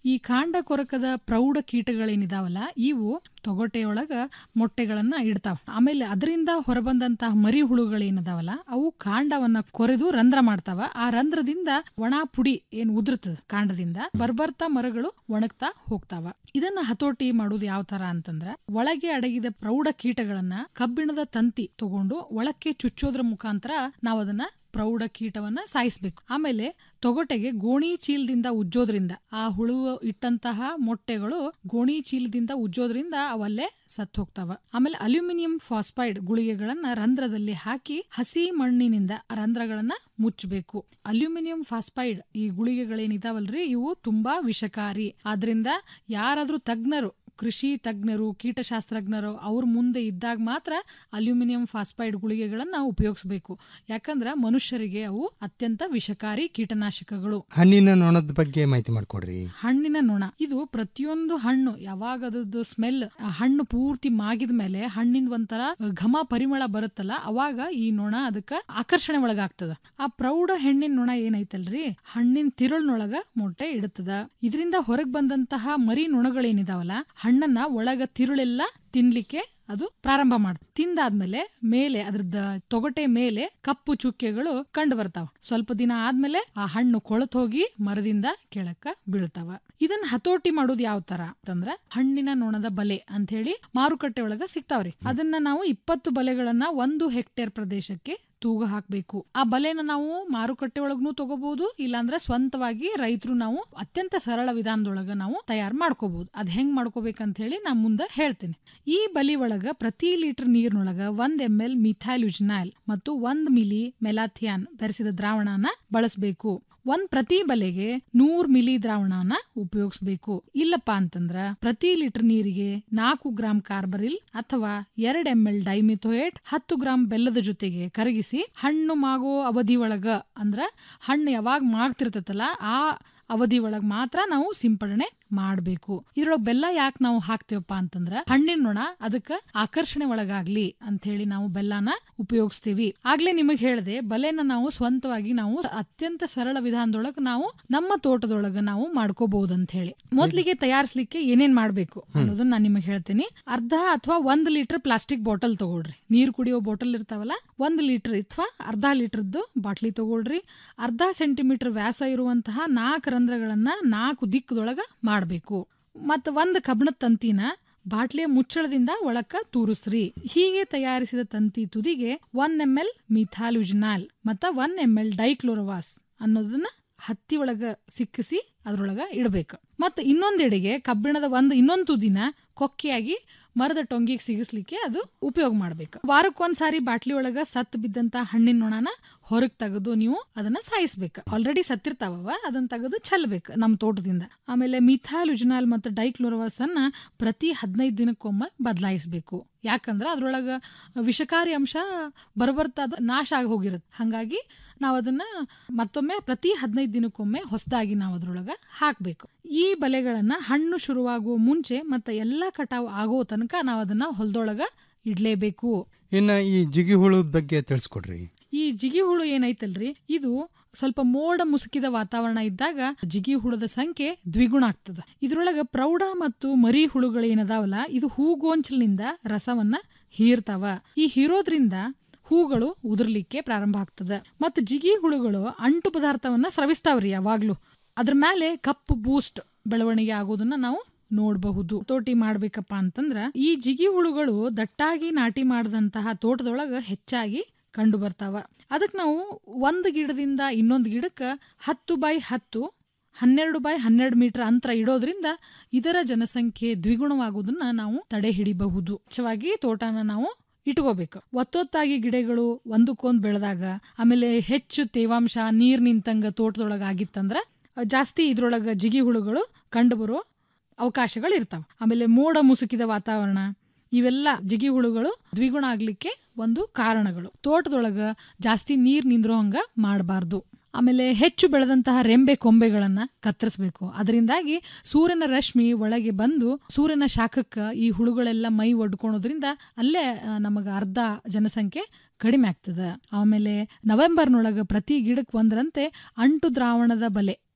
ಈ ಕಾಂಡ ಕೊರಕದ ಪ್ರೌಢ ಕೀಟಗಳೇನಿದಾವಲ್ಲ ಇವು ತೊಗಟೆಯೊಳಗ ಮೊಟ್ಟೆಗಳನ್ನ ಇಡ್ತಾವ ಆಮೇಲೆ ಅದರಿಂದ ಹೊರಬಂದಂತಹ ಮರಿ ಹುಳುಗಳೇನಿದಾವಲ್ಲ ಅವು ಕಾಂಡವನ್ನ ಕೊರೆದು ರಂಧ್ರ ಮಾಡ್ತಾವ ಆ ರಂಧ್ರದಿಂದ ಒಣ ಪುಡಿ ಏನ್ ಉದುರ್ತದ ಕಾಂಡದಿಂದ ಬರ್ಬರ್ತಾ ಮರಗಳು ಒಣಗ್ತಾ ಹೋಗ್ತಾವ ಇದನ್ನ ಹತೋಟಿ ಮಾಡುದು ಯಾವ ತರ ಅಂತಂದ್ರ ಒಳಗೆ ಅಡಗಿದ ಪ್ರೌಢ ಕೀಟಗಳನ್ನ ಕಬ್ಬಿಣದ ತಂತಿ ತಗೊಂಡು ಒಳಕ್ಕೆ ಚುಚ್ಚೋದ್ರ ಮುಖಾಂತರ ನಾವು ಅದನ್ನ ಪ್ರೌಢ ಕೀಟವನ್ನ ಸಾಯಿಸ್ಬೇಕು ಆಮೇಲೆ ತೊಗಟೆಗೆ ಗೋಣಿ ಚೀಲದಿಂದ ಉಜ್ಜೋದ್ರಿಂದ ಆ ಹುಳು ಇಟ್ಟಂತಹ ಮೊಟ್ಟೆಗಳು ಗೋಣಿ ಚೀಲದಿಂದ ಉಜ್ಜೋದ್ರಿಂದ ಅವಲ್ಲೇ ಸತ್ತು ಹೋಗ್ತಾವ ಆಮೇಲೆ ಅಲ್ಯೂಮಿನಿಯಂ ಫಾಸ್ಫೈಡ್ ಗುಳಿಗೆಗಳನ್ನ ರಂಧ್ರದಲ್ಲಿ ಹಾಕಿ ಹಸಿ ಮಣ್ಣಿನಿಂದ ಆ ರಂಧ್ರಗಳನ್ನ ಮುಚ್ಚಬೇಕು ಅಲ್ಯೂಮಿನಿಯಂ ಫಾಸ್ಫೈಡ್ ಈ ಗುಳಿಗೆಗಳೇನಿದಾವಲ್ರಿ ಇವು ತುಂಬಾ ವಿಷಕಾರಿ ಆದ್ರಿಂದ ಯಾರಾದ್ರೂ ತಜ್ಞರು ಕೃಷಿ ತಜ್ಞರು ಕೀಟಶಾಸ್ತ್ರಜ್ಞರು ಅವ್ರ ಮುಂದೆ ಇದ್ದಾಗ ಮಾತ್ರ ಅಲ್ಯೂಮಿನಿಯಂ ಫಾಸ್ಫೈಡ್ ಗುಳಿಗೆಗಳನ್ನ ಉಪಯೋಗಿಸಬೇಕು ಯಾಕಂದ್ರ ಮನುಷ್ಯರಿಗೆ ಅವು ಅತ್ಯಂತ ವಿಷಕಾರಿ ಕೀಟನಾಶಕಗಳು ಹಣ್ಣಿನ ನೊಣದ ಬಗ್ಗೆ ಮಾಹಿತಿ ಮಾಡ್ಕೊಡ್ರಿ ಹಣ್ಣಿನ ನೊಣ ಇದು ಪ್ರತಿಯೊಂದು ಹಣ್ಣು ಯಾವಾಗ ಅದ್ರದ್ದು ಸ್ಮೆಲ್ ಹಣ್ಣು ಪೂರ್ತಿ ಮಾಗಿದ ಮೇಲೆ ಹಣ್ಣಿನ ಒಂಥರ ಘಮ ಪರಿಮಳ ಬರುತ್ತಲ್ಲ ಅವಾಗ ಈ ನೊಣ ಅದಕ್ಕ ಆಕರ್ಷಣೆ ಒಳಗಾಗ್ತದ ಆ ಪ್ರೌಢ ಹೆಣ್ಣಿನ ನೊಣ ಏನೈತಲ್ರಿ ಹಣ್ಣಿನ ತಿರುಳ್ನೊಳಗ ಮೊಟ್ಟೆ ಇಡುತ್ತದ ಇದರಿಂದ ಹೊರಗ್ ಬಂದಂತಹ ಮರಿ ನೊಣಗಳೇನಿದಾವಲ್ಲ ಹಣ್ಣನ್ನ ಒಳಗ ತಿರುಳೆಲ್ಲ ತಿನ್ಲಿಕ್ಕೆ ಅದು ಪ್ರಾರಂಭ ಮಾಡ್ತದೆ ತಿಂದಾದ್ಮೇಲೆ ಮೇಲೆ ಅದ್ರದ್ದು ತೊಗಟೆ ಮೇಲೆ ಕಪ್ಪು ಚುಕ್ಕೆಗಳು ಕಂಡು ಬರ್ತಾವ ಸ್ವಲ್ಪ ದಿನ ಆದ್ಮೇಲೆ ಆ ಹಣ್ಣು ಕೊಳತ್ ಹೋಗಿ ಮರದಿಂದ ಕೆಳಕ್ಕ ಬೀಳ್ತಾವ ಇದನ್ನ ಹತೋಟಿ ಮಾಡೋದು ಯಾವ ತರ ಅಂತಂದ್ರ ಹಣ್ಣಿನ ನೊಣದ ಬಲೆ ಅಂತ ಹೇಳಿ ಮಾರುಕಟ್ಟೆ ಒಳಗ ಸಿಗ್ತಾವ್ರಿ ಅದನ್ನ ನಾವು ಇಪ್ಪತ್ತು ಬಲೆಗಳನ್ನ ಒಂದು ಹೆಕ್ಟೇರ್ ಪ್ರದೇಶಕ್ಕೆ ತೂಗ ಹಾಕ್ಬೇಕು ಆ ಬಲೆನ ನಾವು ಮಾರುಕಟ್ಟೆ ಒಳಗ್ನು ತಗೋಬಹುದು ಇಲ್ಲಾಂದ್ರೆ ಸ್ವಂತವಾಗಿ ರೈತರು ನಾವು ಅತ್ಯಂತ ಸರಳ ವಿಧಾನದೊಳಗ ನಾವು ತಯಾರು ಮಾಡ್ಕೋಬಹುದು ಅದ್ ಹೆಂಗ್ ಮಾಡ್ಕೋಬೇಕಂತ ಹೇಳಿ ನಾ ಮುಂದೆ ಹೇಳ್ತೀನಿ ಈ ಬಲಿ ಒಳಗ ಪ್ರತಿ ಲೀಟರ್ ನೀರಿನೊಳಗ ಒಂದ್ ಎಂ ಎಲ್ ಮಿಥೈಲ್ ಮತ್ತು ಒಂದ್ ಮಿಲಿ ಮೆಲಾಥಿಯಾನ್ ಬೆರೆಸಿದ ದ್ರಾವಣನ ಬಳಸಬೇಕು ಒಂದ್ ಪ್ರತಿ ಬಲೆಗೆ ನೂರ್ ಮಿಲಿ ದ್ರಾವಣನ ಉಪಯೋಗಿಸಬೇಕು ಇಲ್ಲಪ್ಪ ಅಂತಂದ್ರ ಪ್ರತಿ ಲೀಟರ್ ನೀರಿಗೆ ನಾಲ್ಕು ಗ್ರಾಂ ಕಾರ್ಬರಿಲ್ ಅಥವಾ ಎರಡ್ ಎಂ ಎಲ್ ಡೈಮಿಥೋಯೇಟ್ ಹತ್ತು ಗ್ರಾಂ ಬೆಲ್ಲದ ಜೊತೆಗೆ ಕರಗಿಸಿ ಹಣ್ಣು ಮಾಗೋ ಅವಧಿ ಒಳಗ ಅಂದ್ರ ಹಣ್ಣು ಯಾವಾಗ ಮಾಗ್ತಿರ್ತೈತಲ್ಲ ಆ ಅವಧಿ ಒಳಗ್ ಮಾತ್ರ ನಾವು ಸಿಂಪಡಣೆ ಮಾಡಬೇಕು ಇದ್ರೊಳಗ್ ಬೆಲ್ಲ ಯಾಕೆ ನಾವು ಹಾಕ್ತೇವಪ್ಪ ಅಂತಂದ್ರ ಹಣ್ಣಿನ ನೊಣ ಅದಕ್ಕ ಆಕರ್ಷಣೆ ಒಳಗಾಗ್ಲಿ ಅಂತ ಹೇಳಿ ನಾವು ಬೆಲ್ಲನ ಉಪಯೋಗಿಸ್ತೀವಿ ಆಗ್ಲೇ ನಿಮಗ್ ಹೇಳ್ದೆ ಬಲೆನ ನಾವು ಸ್ವಂತವಾಗಿ ನಾವು ಅತ್ಯಂತ ಸರಳ ವಿಧಾನದೊಳಗ ನಾವು ನಮ್ಮ ತೋಟದೊಳಗ ನಾವು ಮಾಡ್ಕೋಬಹುದು ಅಂತ ಹೇಳಿ ಮೊದ್ಲಿಗೆ ತಯಾರಿಸ್ಲಿಕ್ಕೆ ಏನೇನ್ ಮಾಡ್ಬೇಕು ಅನ್ನೋದನ್ನ ನಾನು ನಿಮಗೆ ಹೇಳ್ತೀನಿ ಅರ್ಧ ಅಥವಾ ಒಂದ್ ಲೀಟರ್ ಪ್ಲಾಸ್ಟಿಕ್ ಬಾಟಲ್ ತಗೊಳ್ರಿ ನೀರ್ ಕುಡಿಯೋ ಬಾಟಲ್ ಇರ್ತಾವಲ್ಲ ಒಂದ್ ಲೀಟರ್ ಅಥವಾ ಅರ್ಧ ಲೀಟರ್ದು ಬಾಟ್ಲಿ ತಗೊಳ್ರಿ ಅರ್ಧ ಸೆಂಟಿಮೀಟರ್ ವ್ಯಾಸ ಇರುವಂತಹ ನಾಲ್ಕು ರಂಧ್ರಗಳನ್ನ ನಾಲ್ಕು ದಿಕ್ಕದೊಳಗ ಮಾಡಬೇಕು ಮತ್ತ ಒಂದ್ ಕಬ್ಣದ ತಂತಿನ ಬಾಟ್ಲಿಯ ಮುಚ್ಚಳದಿಂದ ಒಳಕ್ಕ ತೂರಿಸ್ರಿ ಹೀಗೆ ತಯಾರಿಸಿದ ತಂತಿ ತುದಿಗೆ ಒನ್ ಎಂ ಎಲ್ ಮಿಥಾಲುಜ್ನಾಲ್ ಮತ್ತ ಒನ್ ಎಂ ಎಲ್ ಡೈಕ್ಲೋರವಾಸ್ ಅನ್ನೋದನ್ನ ಹತ್ತಿ ಒಳಗ ಸಿಕ್ಕಿಸಿ ಅದ್ರೊಳಗ ಇಡಬೇಕು ಮತ್ತ ಇನ್ನೊಂದೆಡೆಗೆ ಕಬ್ಬಿಣದ ಒಂದು ಇನ್ನೊಂದು ತುದಿನ ಕೊಕ್ಕೆಯಾಗಿ ಮರದ ಟೊಂಗಿಗೆ ಸಿಗಿಸ್ಲಿಕ್ಕೆ ಅದು ಉಪಯೋಗ ಮಾಡ್ಬೇಕು ವಾರಕ್ಕೊಂದ್ಸಾರಿ ಬಾಟ್ಲಿ ಒಳಗ ಸತ್ ಬಿದ್ದಂತ ಹಣ್ಣಿನ ನೊಣನ ಹೊರಗ್ ತೆಗೆದು ನೀವು ಅದನ್ನ ಸಾಯಿಸ್ಬೇಕು ಆಲ್ರೆಡಿ ಸತ್ತಿರ್ತಾವ ಅದನ್ನ ತೆಗೆದು ಚೆಲ್ಬೇಕು ನಮ್ಮ ತೋಟದಿಂದ ಆಮೇಲೆ ಮಿಥಾಲ್ ಉಜ್ನಾಲ್ ಮತ್ತು ಡೈಕ್ಲೋರವಾಸ್ ಅನ್ನ ಪ್ರತಿ ಹದಿನೈದು ದಿನಕ್ಕೊಮ್ಮೆ ಬದಲಾಯಿಸಬೇಕು ಯಾಕಂದ್ರೆ ಅದ್ರೊಳಗ ವಿಷಕಾರಿ ಅಂಶ ಬರಬರ್ತಾ ಅದು ನಾಶ ಆಗಿ ಹೋಗಿರುತ್ತೆ ಹಾಗಾಗಿ ನಾವು ಅದನ್ನ ಮತ್ತೊಮ್ಮೆ ಪ್ರತಿ ಹದಿನೈದು ದಿನಕ್ಕೊಮ್ಮೆ ಹೊಸದಾಗಿ ನಾವು ಅದ್ರೊಳಗ ಹಾಕ್ಬೇಕು ಈ ಬಲೆಗಳನ್ನ ಹಣ್ಣು ಶುರುವಾಗುವ ಮುಂಚೆ ಮತ್ತೆ ಎಲ್ಲಾ ಕಟಾವು ಆಗೋ ತನಕ ನಾವು ಅದನ್ನ ಹೊಲದೊಳಗ ಇಡ್ಲೇಬೇಕು ಇನ್ನ ಈ ಜಿಗಿ ಹುಳದ ಬಗ್ಗೆ ತಿಳಿಸ್ಕೊಡ್ರಿ ಈ ಜಿಗಿ ಹುಳು ಏನೈತಲ್ರಿ ಇದು ಸ್ವಲ್ಪ ಮೋಡ ಮುಸುಕಿದ ವಾತಾವರಣ ಇದ್ದಾಗ ಜಿಗಿ ಹುಳದ ಸಂಖ್ಯೆ ದ್ವಿಗುಣ ಆಗ್ತದ ಇದ್ರೊಳಗ ಪ್ರೌಢ ಮತ್ತು ಮರಿ ಹುಳುಗಳು ಏನದಾವಲ್ಲ ಇದು ಹೂಗೋಂಚಲಿನಿಂದ ರಸವನ್ನ ಹೀರ್ತಾವ ಈ ಹೀರೋದ್ರಿಂದ ಹೂಗಳು ಉದುರ್ಲಿಕ್ಕೆ ಪ್ರಾರಂಭ ಆಗ್ತದ ಮತ್ತ ಜಿಗಿ ಹುಳುಗಳು ಅಂಟು ಪದಾರ್ಥವನ್ನ ಸ್ರವಿಸ್ತಾವ್ರಿ ಯಾವಾಗ್ಲೂ ಅದ್ರ ಮೇಲೆ ಕಪ್ಪು ಬೂಸ್ಟ್ ಬೆಳವಣಿಗೆ ಆಗೋದನ್ನ ನಾವು ನೋಡಬಹುದು ತೋಟಿ ಮಾಡ್ಬೇಕಪ್ಪ ಅಂತಂದ್ರ ಈ ಜಿಗಿ ಹುಳುಗಳು ದಟ್ಟಾಗಿ ನಾಟಿ ಮಾಡಿದಂತಹ ತೋಟದೊಳಗ ಹೆಚ್ಚಾಗಿ ಕಂಡು ಬರ್ತಾವ ಅದಕ್ಕೆ ನಾವು ಒಂದು ಗಿಡದಿಂದ ಇನ್ನೊಂದು ಗಿಡಕ್ಕೆ ಹತ್ತು ಬೈ ಹತ್ತು ಹನ್ನೆರಡು ಬೈ ಹನ್ನೆರಡು ಮೀಟರ್ ಅಂತರ ಇಡೋದ್ರಿಂದ ಇದರ ಜನಸಂಖ್ಯೆ ದ್ವಿಗುಣವಾಗುವುದನ್ನ ನಾವು ತಡೆ ಹಿಡಿಬಹುದು ಮುಖ್ಯವಾಗಿ ತೋಟನ ನಾವು ಇಟ್ಕೋಬೇಕು ಒತ್ತೊತ್ತಾಗಿ ಗಿಡಗಳು ಒಂದಕ್ಕೊಂದು ಬೆಳೆದಾಗ ಆಮೇಲೆ ಹೆಚ್ಚು ತೇವಾಂಶ ನೀರ್ ನಿಂತಂಗ ತೋಟದೊಳಗ ಆಗಿತ್ತಂದ್ರ ಜಾಸ್ತಿ ಇದ್ರೊಳಗ ಜಿಗಿ ಹುಳುಗಳು ಕಂಡುಬರೋ ಅವಕಾಶಗಳು ಇರ್ತಾವ ಆಮೇಲೆ ಮೋಡ ಮುಸುಕಿದ ವಾತಾವರಣ ಇವೆಲ್ಲ ಜಿಗಿ ಹುಳುಗಳು ದ್ವಿಗುಣ ಆಗ್ಲಿಕ್ಕೆ ಒಂದು ಕಾರಣಗಳು ತೋಟದೊಳಗ ಜಾಸ್ತಿ ನೀರ್ ನಿಂದ್ರೋ ಹಂಗ ಮಾಡಬಾರ್ದು ಆಮೇಲೆ ಹೆಚ್ಚು ಬೆಳೆದಂತಹ ರೆಂಬೆ ಕೊಂಬೆಗಳನ್ನ ಕತ್ತರಿಸಬೇಕು ಅದರಿಂದಾಗಿ ಸೂರ್ಯನ ರಶ್ಮಿ ಒಳಗೆ ಬಂದು ಸೂರ್ಯನ ಶಾಖಕ್ಕ ಈ ಹುಳುಗಳೆಲ್ಲ ಮೈ ಒಡ್ಕೊಳೋದ್ರಿಂದ ಅಲ್ಲೇ ನಮಗ ಅರ್ಧ ಜನಸಂಖ್ಯೆ ಕಡಿಮೆ ಆಗ್ತದ ಆಮೇಲೆ ನವೆಂಬರ್ನೊಳಗ ಪ್ರತಿ ಗಿಡಕ್ಕೆ ಒಂದರಂತೆ ಅಂಟು ದ್ರಾವಣದ ಬಲೆ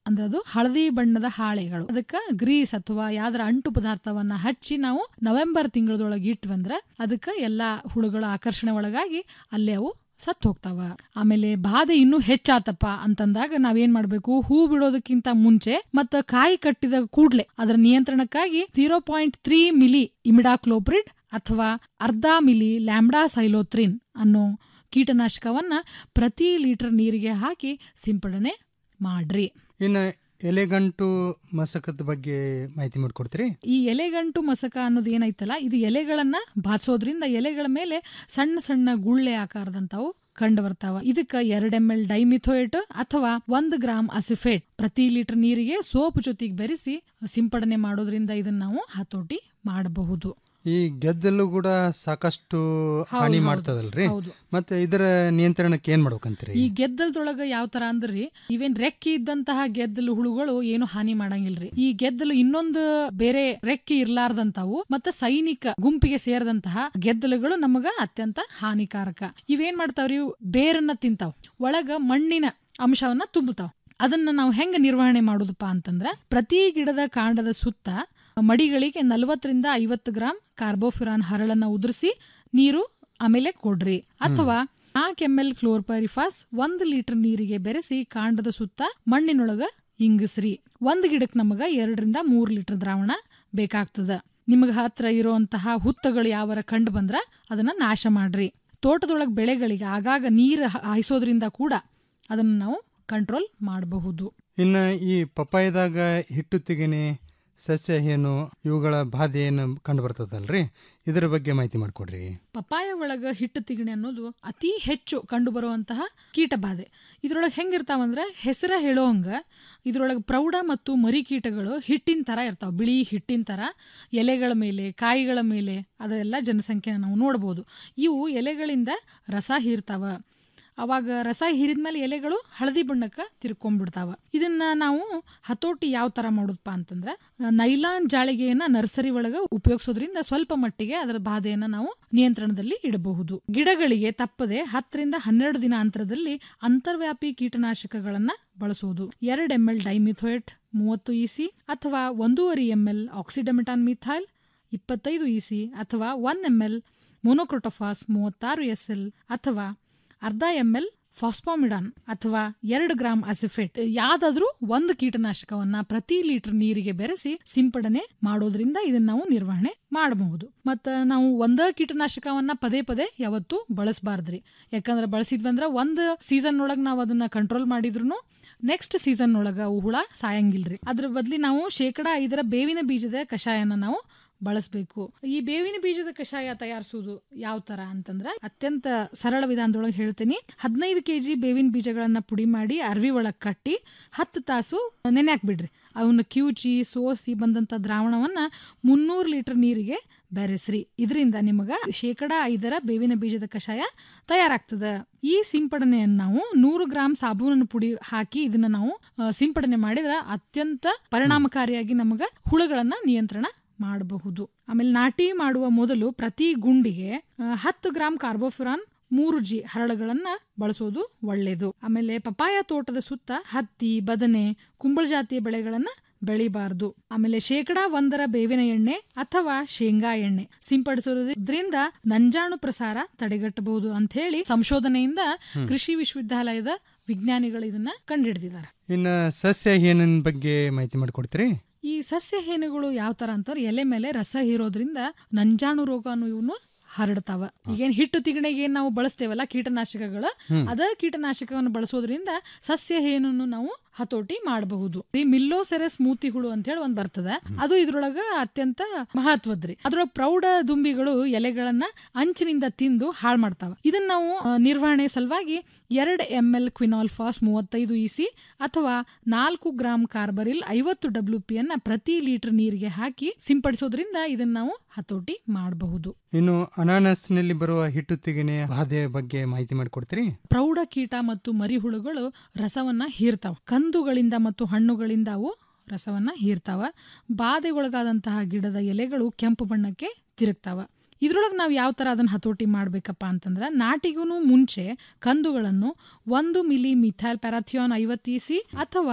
ಅಂದ್ರೆ ಅದು ಹಳದಿ ಬಣ್ಣದ ಹಾಳೆಗಳು ಅದಕ್ಕ ಗ್ರೀಸ್ ಅಥವಾ ಯಾವ್ದಾರ ಅಂಟು ಪದಾರ್ಥವನ್ನ ಹಚ್ಚಿ ನಾವು ನವೆಂಬರ್ ತಿಂಗಳದೊಳಗೆ ಇಟ್ವಂದ್ರ ಅದಕ್ಕ ಎಲ್ಲಾ ಹುಳುಗಳ ಆಕರ್ಷಣೆ ಒಳಗಾಗಿ ಅಲ್ಲೇ ಅವು ಸತ್ತು ಹೋಗ್ತಾವ ಆಮೇಲೆ ಬಾಧೆ ಇನ್ನೂ ಹೆಚ್ಚಾತಪ್ಪ ಅಂತಂದಾಗ ನಾವೇನ್ ಮಾಡ್ಬೇಕು ಹೂ ಬಿಡೋದಕ್ಕಿಂತ ಮುಂಚೆ ಮತ್ತ ಕಾಯಿ ಕಟ್ಟಿದ ಕೂಡ್ಲೆ ಅದರ ನಿಯಂತ್ರಣಕ್ಕಾಗಿ zero point three milli imidacloprid ಅಥವಾ ಅರ್ಧ ಮಿಲಿ ಲ್ಯಾಂಬ್ಡಾ ಸೈಲೋತ್ರಿನ್ ಅನ್ನೋ ಕೀಟನಾಶಕವನ್ನ ಪ್ರತಿ ಲೀಟರ್ ನೀರಿಗೆ ಹಾಕಿ ಸಿಂಪಡಣೆ ಮಾಡ್ರಿ ಇನ್ನು ಎಲೆಗಂಟು ಮಸಕದ ಬಗ್ಗೆ ಮಾಹಿತಿ ಮಾಡಿಕೊಡ್ತೀರಿ ಈ ಎಲೆಗಂಟು ಮಸಕ ಅನ್ನೋದು ಏನೈತಲ್ಲ ಇದು ಎಲೆಗಳನ್ನ ಬಾಚೋದ್ರಿಂದ ಎಲೆಗಳ ಮೇಲೆ ಸಣ್ಣ ಸಣ್ಣ ಗುಳ್ಳೆ ಆಕಾರದಂತಾವು ಕಂಡು ಬರ್ತಾವ ಇದಕ್ಕ ಎರಡ್ ಎಂ ಎಲ್ ಡೈಮಿಥೋಯೇಟ್ ಅಥವಾ ಒಂದ್ ಗ್ರಾಮ್ ಅಸಿಫೇಟ್ ಪ್ರತಿ ಲೀಟರ್ ನೀರಿಗೆ ಸೋಪ್ ಜೊತೆಗೆ ಬೆರೆಸಿ ಸಿಂಪಡಣೆ ಮಾಡೋದ್ರಿಂದ ಇದನ್ನ ನಾವು ಹತೋಟಿ ಮಾಡಬಹುದು ಈ ಗೆದ್ದಲು ಕೂಡ ಸಾಕಷ್ಟು ಹಾನಿ ಹೌದು, ಮಾಡ್ತದಲ್ರಿ ಹೌದು. ಮತ್ತೆ ಇದರ ನಿಯಂತ್ರಣಕ್ಕೆ ಏನ್ ಮಾಡ್ಬೇಕಂತೀರಿ ಈ ಗೆದ್ದಲದೊಳಗ ಯಾವ ತರ ಅಂದ್ರಿ ಇವೇನ್ ರೆಕ್ಕೆ ಇದ್ದಂತಹ ಗೆದ್ದಲು ಹುಳುಗಳು ಏನು ಹಾನಿ ಮಾಡಂಗಿಲ್ರಿ ಈ ಗೆದ್ದಲು ಇನ್ನೊಂದು ಬೇರೆ ರೆಕ್ಕೆ ಇರ್ಲಾರ್ದಂತಾವು ಮತ್ತೆ ಸೈನಿಕ ಗುಂಪಿಗೆ ಸೇರಿದಂತಹ ಗೆದ್ದಲುಗಳು ನಮಗ ಅತ್ಯಂತ ಹಾನಿಕಾರಕ ಇವೇನ್ ಮಾಡ್ತಾವ್ರಿ ಇವು ಬೇರನ್ನ ತಿಂತಾವ್ ಒಳಗ ಮಣ್ಣಿನ ಅಂಶವನ್ನ ತುಂಬುತ್ತಾವ್ ಅದನ್ನ ನಾವು ಹೆಂಗ ನಿರ್ವಹಣೆ ಮಾಡುದಪ್ಪ ಅಂತಂದ್ರ ಪ್ರತಿ ಗಿಡದ ಕಾಂಡದ ಸುತ್ತ ಮಡಿಗಳಿಗೆ ನಲವತ್ತರಿಂದ ಐವತ್ತು ಗ್ರಾಂ ಕಾರ್ಬೋಫಿರಾನ್ ಹರಳನ್ನ ಉದುರಿಸಿ ನೀರು ಆಮೇಲೆ ಕೊಡ್ರಿ ಅಥವಾ ನಾಲ್ಕು ಎಂ ಎಲ್ ಕ್ಲೋರ್ಪರಿಫಾಸ್ ಒಂದು ಲೀಟರ್ ನೀರಿಗೆ ಬೆರೆಸಿ ಕಾಂಡದ ಸುತ್ತ ಮಣ್ಣಿನೊಳಗ ಇಂಗಿಸ್ರಿ ಒಂದ್ ಗಿಡಕ್ಕೆ ನಮಗ ಎರಡರಿಂದ ಮೂರ್ ಲೀಟರ್ ದ್ರಾವಣ ಬೇಕಾಗ್ತದ ನಿಮಗ ಹತ್ರ ಇರುವಂತಹ ಹುತ್ತಗಳು ಯಾವರ ಕಂಡು ಬಂದ್ರ ಅದನ್ನ ನಾಶ ಮಾಡ್ರಿ ತೋಟದೊಳಗ ಬೆಳೆಗಳಿಗೆ ಆಗಾಗ ನೀರು ಹ- ಹಾಯಿಸೋದ್ರಿಂದ ಕೂಡ ಅದನ್ನ ನಾವು ಕಂಟ್ರೋಲ್ ಮಾಡಬಹುದು ಇನ್ನು ಈ ಪಪ್ಪಾಯದಾಗ ಹಿಟ್ಟು ತೆಗೆನೆ ಸಸ್ಯ ಏನು ಇವುಗಳ ಬಾಧೆ ಏನು ಕಂಡು ಬರ್ತದಲ್ರಿ ಇದರ ಬಗ್ಗೆ ಮಾಹಿತಿ ಮಾಡಿಕೊಡ್ರಿ ಪಪ್ಪಾಯ ಒಳಗ ಹಿಟ್ಟು ತಿಗಣೆ ಅನ್ನೋದು ಅತಿ ಹೆಚ್ಚು ಕಂಡು ಬರುವಂತಹ ಕೀಟಬಾಧೆ ಇದ್ರೊಳಗೆ ಹೆಂಗಿರ್ತಾವಂದ್ರೆ ಹೆಸರ ಹೇಳೋಂಗ ಇದ್ರೊಳಗೆ ಪ್ರೌಢ ಮತ್ತು ಮರಿ ಕೀಟಗಳು ಹಿಟ್ಟಿನ ತರ ಇರ್ತಾವ ಬಿಳಿ ಹಿಟ್ಟಿನ ತರ ಎಲೆಗಳ ಮೇಲೆ ಕಾಯಿಗಳ ಮೇಲೆ ಅದೆಲ್ಲ ಜನಸಂಖ್ಯೆನ ನಾವು ನೋಡ್ಬೋದು ಇವು ಎಲೆಗಳಿಂದ ರಸ ಹೀರ್ತಾವ ಅವಾಗ ರಸ ಹೀರಿದ್ಮೇಲೆ ಎಲೆಗಳು ಹಳದಿ ಬಣ್ಣಕ್ಕೆ ತಿರ್ಕೊಂಡ್ಬಿಡ್ತಾವ ಇದನ್ನ ನಾವು ಹತೋಟಿ ಯಾವ ತರ ಮಾಡೋದಪ್ಪ ಅಂತಂದ್ರೆ ಆ, ನೈಲಾನ್ ಜಾಳಿಗೆಯನ್ನ ನರ್ಸರಿ ಒಳಗ ಉಪಯೋಗಿಸೋದ್ರಿಂದ ಸ್ವಲ್ಪ ಮಟ್ಟಿಗೆ ಅದರ ಬಾಧೆಯನ್ನ ನಾವು ನಿಯಂತ್ರಣದಲ್ಲಿ ಇಡಬಹುದು ಗಿಡಗಳಿಗೆ ತಪ್ಪದೆ ಹತ್ತರಿಂದ ಹನ್ನೆರಡು ದಿನ ಅಂತರದಲ್ಲಿ ಅಂತರ್ವ್ಯಾಪಿ ಕೀಟನಾಶಕಗಳನ್ನ ಬಳಸುವುದು ಎರಡು ಎಂ ಎಲ್ ಡೈಮಿಥೋಯೇಟ್ ಮೂವತ್ತು ಇಸಿ ಅಥವಾ ಒಂದೂವರೆ ಎಂ ಎಲ್ ಆಕ್ಸಿಡಮಿಟಾನ್ ಮಿಥೈಲ್ ಇಪ್ಪತ್ತೈದು ಇಸಿ ಅಥವಾ ಒನ್ ಎಂ ಎಲ್ ಮೊನೊಕ್ರೊಟೊಫಾಸ್ ಮೂವತ್ತಾರು ಎಸ್ ಎಲ್ ಅಥವಾ ಅರ್ಧ ಎಂ ಎಲ್ ಫಾಸ್ಫಾಮಿಡಾನ್ ಅಥವಾ ಎರಡು ಗ್ರಾಂ ಅಸಿಫೇಟ್ ಯಾವ್ದಾದ್ರೂ ಒಂದು ಕೀಟನಾಶಕವನ್ನ ಪ್ರತಿ ಲೀಟರ್ ನೀರಿಗೆ ಬೆರೆಸಿ ಸಿಂಪಡಣೆ ಮಾಡೋದ್ರಿಂದ ಇದನ್ನ ನಾವು ನಿರ್ವಹಣೆ ಮಾಡಬಹುದು ಮತ್ತ ನಾವು ಒಂದ ಕೀಟನಾಶಕವನ್ನ ಪದೇ ಪದೇ ಯಾವತ್ತೂ ಬಳಸಬಾರ್ದ್ರಿ ಯಾಕಂದ್ರೆ ಬಳಸಿದ್ವಂದ್ರ ಒಂದ್ ಸೀಸನ್ ಒಳಗ್ ನಾವು ಅದನ್ನ ಕಂಟ್ರೋಲ್ ಮಾಡಿದ್ರು ನೆಕ್ಸ್ಟ್ ಸೀಸನ್ ಒಳಗ ಅವು ಹುಳ ಸಾಯಂಗಿಲ್ರಿ ಅದ್ರ ಬದ್ಲಿ ನಾವು ಶೇಕಡ ಐದರ ಬೇವಿನ ಬೀಜದ ಕಷಾಯನ ನಾವು ಬಳಸಬೇಕು ಈ ಬೇವಿನ ಬೀಜದ ಕಷಾಯ ತಯಾರಿಸುವುದು ಯಾವ ತರ ಅಂತಂದ್ರೆ ಅತ್ಯಂತ ಸರಳ ವಿಧಾನದೊಳಗೆ ಹೇಳ್ತೀನಿ ಹದಿನೈದು ಕೆಜಿ ಬೇವಿನ ಬೀಜಗಳನ್ನ ಪುಡಿ ಮಾಡಿ ಅರ್ವಿ ಒಳಗ್ ಕಟ್ಟಿ ಹತ್ತು ತಾಸು ನೆನೆ ಹಾಕ್ಬಿಡ್ರಿ ಅವನ್ನ ಕಿವುಚಿ ಸೋಸಿ ಬಂದಂತ ದ್ರಾವಣವನ್ನ ಮುನ್ನೂರು ಲೀಟರ್ ನೀರಿಗೆ ಬೆರೆಸ್ರಿ ಇದರಿಂದ ನಿಮಗ ಶೇಕಡ ಐದರ ಬೇವಿನ ಬೀಜದ ಕಷಾಯ ತಯಾರಾಗ್ತದ ಈ ಸಿಂಪಡಣೆಯನ್ನು ನಾವು ನೂರು ಗ್ರಾಂ ಸಾಬೂನನ್ನು ಪುಡಿ ಹಾಕಿ ಇದನ್ನ ನಾವು ಆ, ಸಿಂಪಡಣೆ ಮಾಡಿದ್ರೆ ಅತ್ಯಂತ ಪರಿಣಾಮಕಾರಿಯಾಗಿ ನಮಗ ಹುಳುಗಳನ್ನ ನಿಯಂತ್ರಣ ಮಾಡಬಹುದು ಆಮೇಲೆ ನಾಟಿ ಮಾಡುವ ಮೊದಲು ಪ್ರತಿ ಗುಂಡಿಗೆ ಆ, ಹತ್ತು ಗ್ರಾಂ ಕಾರ್ಬೋಫುರಾನ್ ಮೂರು ಜಿ ಹರಳುಗಳನ್ನ ಬಳಸೋದು ಒಳ್ಳೆಯದು ಆಮೇಲೆ ಪಪಾಯ ತೋಟದ ಸುತ್ತ ಹತ್ತಿ ಬದನೆ ಕುಂಬಳ ಜಾತಿಯ ಬೆಳೆಗಳನ್ನ ಬೆಳಿಬಾರ್ದು ಆಮೇಲೆ ಶೇಕಡಾ ಒಂದರ ಬೇವಿನ ಎಣ್ಣೆ ಅಥವಾ ಶೇಂಗಾ ಎಣ್ಣೆ ಸಿಂಪಡಿಸೋದ್ರಿಂದ ನಂಜಾಣು ಪ್ರಸಾರ ತಡೆಗಟ್ಟಬಹುದು ಅಂತ ಹೇಳಿ ಸಂಶೋಧನೆಯಿಂದ ಹ್ಮ್. ಕೃಷಿ ವಿಶ್ವವಿದ್ಯಾಲಯದ ವಿಜ್ಞಾನಿಗಳು ಇದನ್ನ ಕಂಡುಹಿಡಿದಿದ್ದಾರೆ ಇನ್ನು ಸಸ್ಯ ಏನಿನ ಬಗ್ಗೆ ಮಾಹಿತಿ ಮಾಡಿಕೊಡ್ತೀರಿ ಈ ಸಸ್ಯ ಹೇನುಗಳು ಯಾವ ತರ ಅಂತಾರೆ ಎಲೆ ಮೇಲೆ ರಸ ಹೀರೋದ್ರಿಂದ ನಂಜಾಣು ರೋಗ ಅನ್ನೋ ಇವನು ಹರಡ್ತಾವ ಈಗೇನ್ ಹಿಟ್ಟು ತಿಗಣೆಗೆ ಏನ್ ನಾವು ಬಳಸ್ತೇವಲ್ಲ ಕೀಟನಾಶಕಗಳು ಹ್ಮ್. ಅದ ಕೀಟನಾಶಕವನ್ನು ಬಳಸೋದ್ರಿಂದ ಸಸ್ಯ ಹೇನನ್ನು ನಾವು ಹತೋಟಿ ಮಾಡಬಹುದು ಈ ಮಿಲ್ಲೋಸೆರಸ್ ಮೂತಿ ಹುಳು ಅಂತ ಹೇಳಿ ಒಂದ್ ಬರ್ತದ ಅದು ಇದ್ರೊಳಗ ಅತ್ಯಂತ ಮಹತ್ವದ್ರಿ ಅದ್ರೊಳಗ ಪ್ರೌಢ ದುಂಬಿಗಳು ಎಲೆಗಳನ್ನ ಅಂಚಿನಿಂದ ತಿಂದು ಹಾಳು ಮಾಡ್ತಾವ ಇದನ್ನ ನಾವು ಆ, ನಿರ್ವಹಣೆ ಸಲುವಾಗಿ ಎರಡು ಎಂ ಎಲ್ ಕ್ವಿನಾಲ್ಫಾಸ್ ಮೂವತ್ತೈದು ಇಸಿ ಅಥವಾ ನಾಲ್ಕು ಗ್ರಾಂ ಕಾರ್ಬರಿಲ್ ಐವತ್ತು ಡಬ್ಲ್ಯೂ ಪಿ ಅನ್ನ ಪ್ರತಿ ಲೀಟರ್ ನೀರಿಗೆ ಹಾಕಿ ಸಿಂಪಡಿಸೋದ್ರಿಂದ ಇದನ್ನ ನಾವು ಹತೋಟಿ ಮಾಡಬಹುದು ಇನ್ನು ಅನಾನಸ್ನಲ್ಲಿ ಬರುವ ಹಿಟ್ಟು ತೆಗೆನೆ ಬಾಧೆಯ ಬಗ್ಗೆ ಮಾಹಿತಿ ಮಾಡಿಕೊಡ್ತೀರಿ ಪ್ರೌಢ ಕೀಟ ಮತ್ತು ಮರಿಹುಳುಗಳು ರಸವನ್ನ ಹೀರ್ತಾವ ಕಂದುಗಳಿಂದ ಮತ್ತು ಹಣ್ಣುಗಳಿಂದ ಅವು ರಸವನ್ನ ಹೀರ್ತಾವ ಬಾಧೆಗೊಳಗಾದಂತಹ ಗಿಡದ ಎಲೆಗಳು ಕೆಂಪು ಬಣ್ಣಕ್ಕೆ ತಿರುಗ್ತಾವ ಇದ್ರೊಳಗೆ ನಾವು ಯಾವ ಥರ ಅದನ್ನು ಹತೋಟಿ ಮಾಡಬೇಕಪ್ಪ ಅಂತಂದ್ರೆ ನಾಟಿಗೂ ಮುಂಚೆ ಕಂದುಗಳನ್ನು ಒಂದು ಮಿಲಿ ಮಿಥೈಲ್ ಪ್ಯಾರಾಥಿಯಾನ್ ಐವತ್ತು ಇಸಿ ಅಥವಾ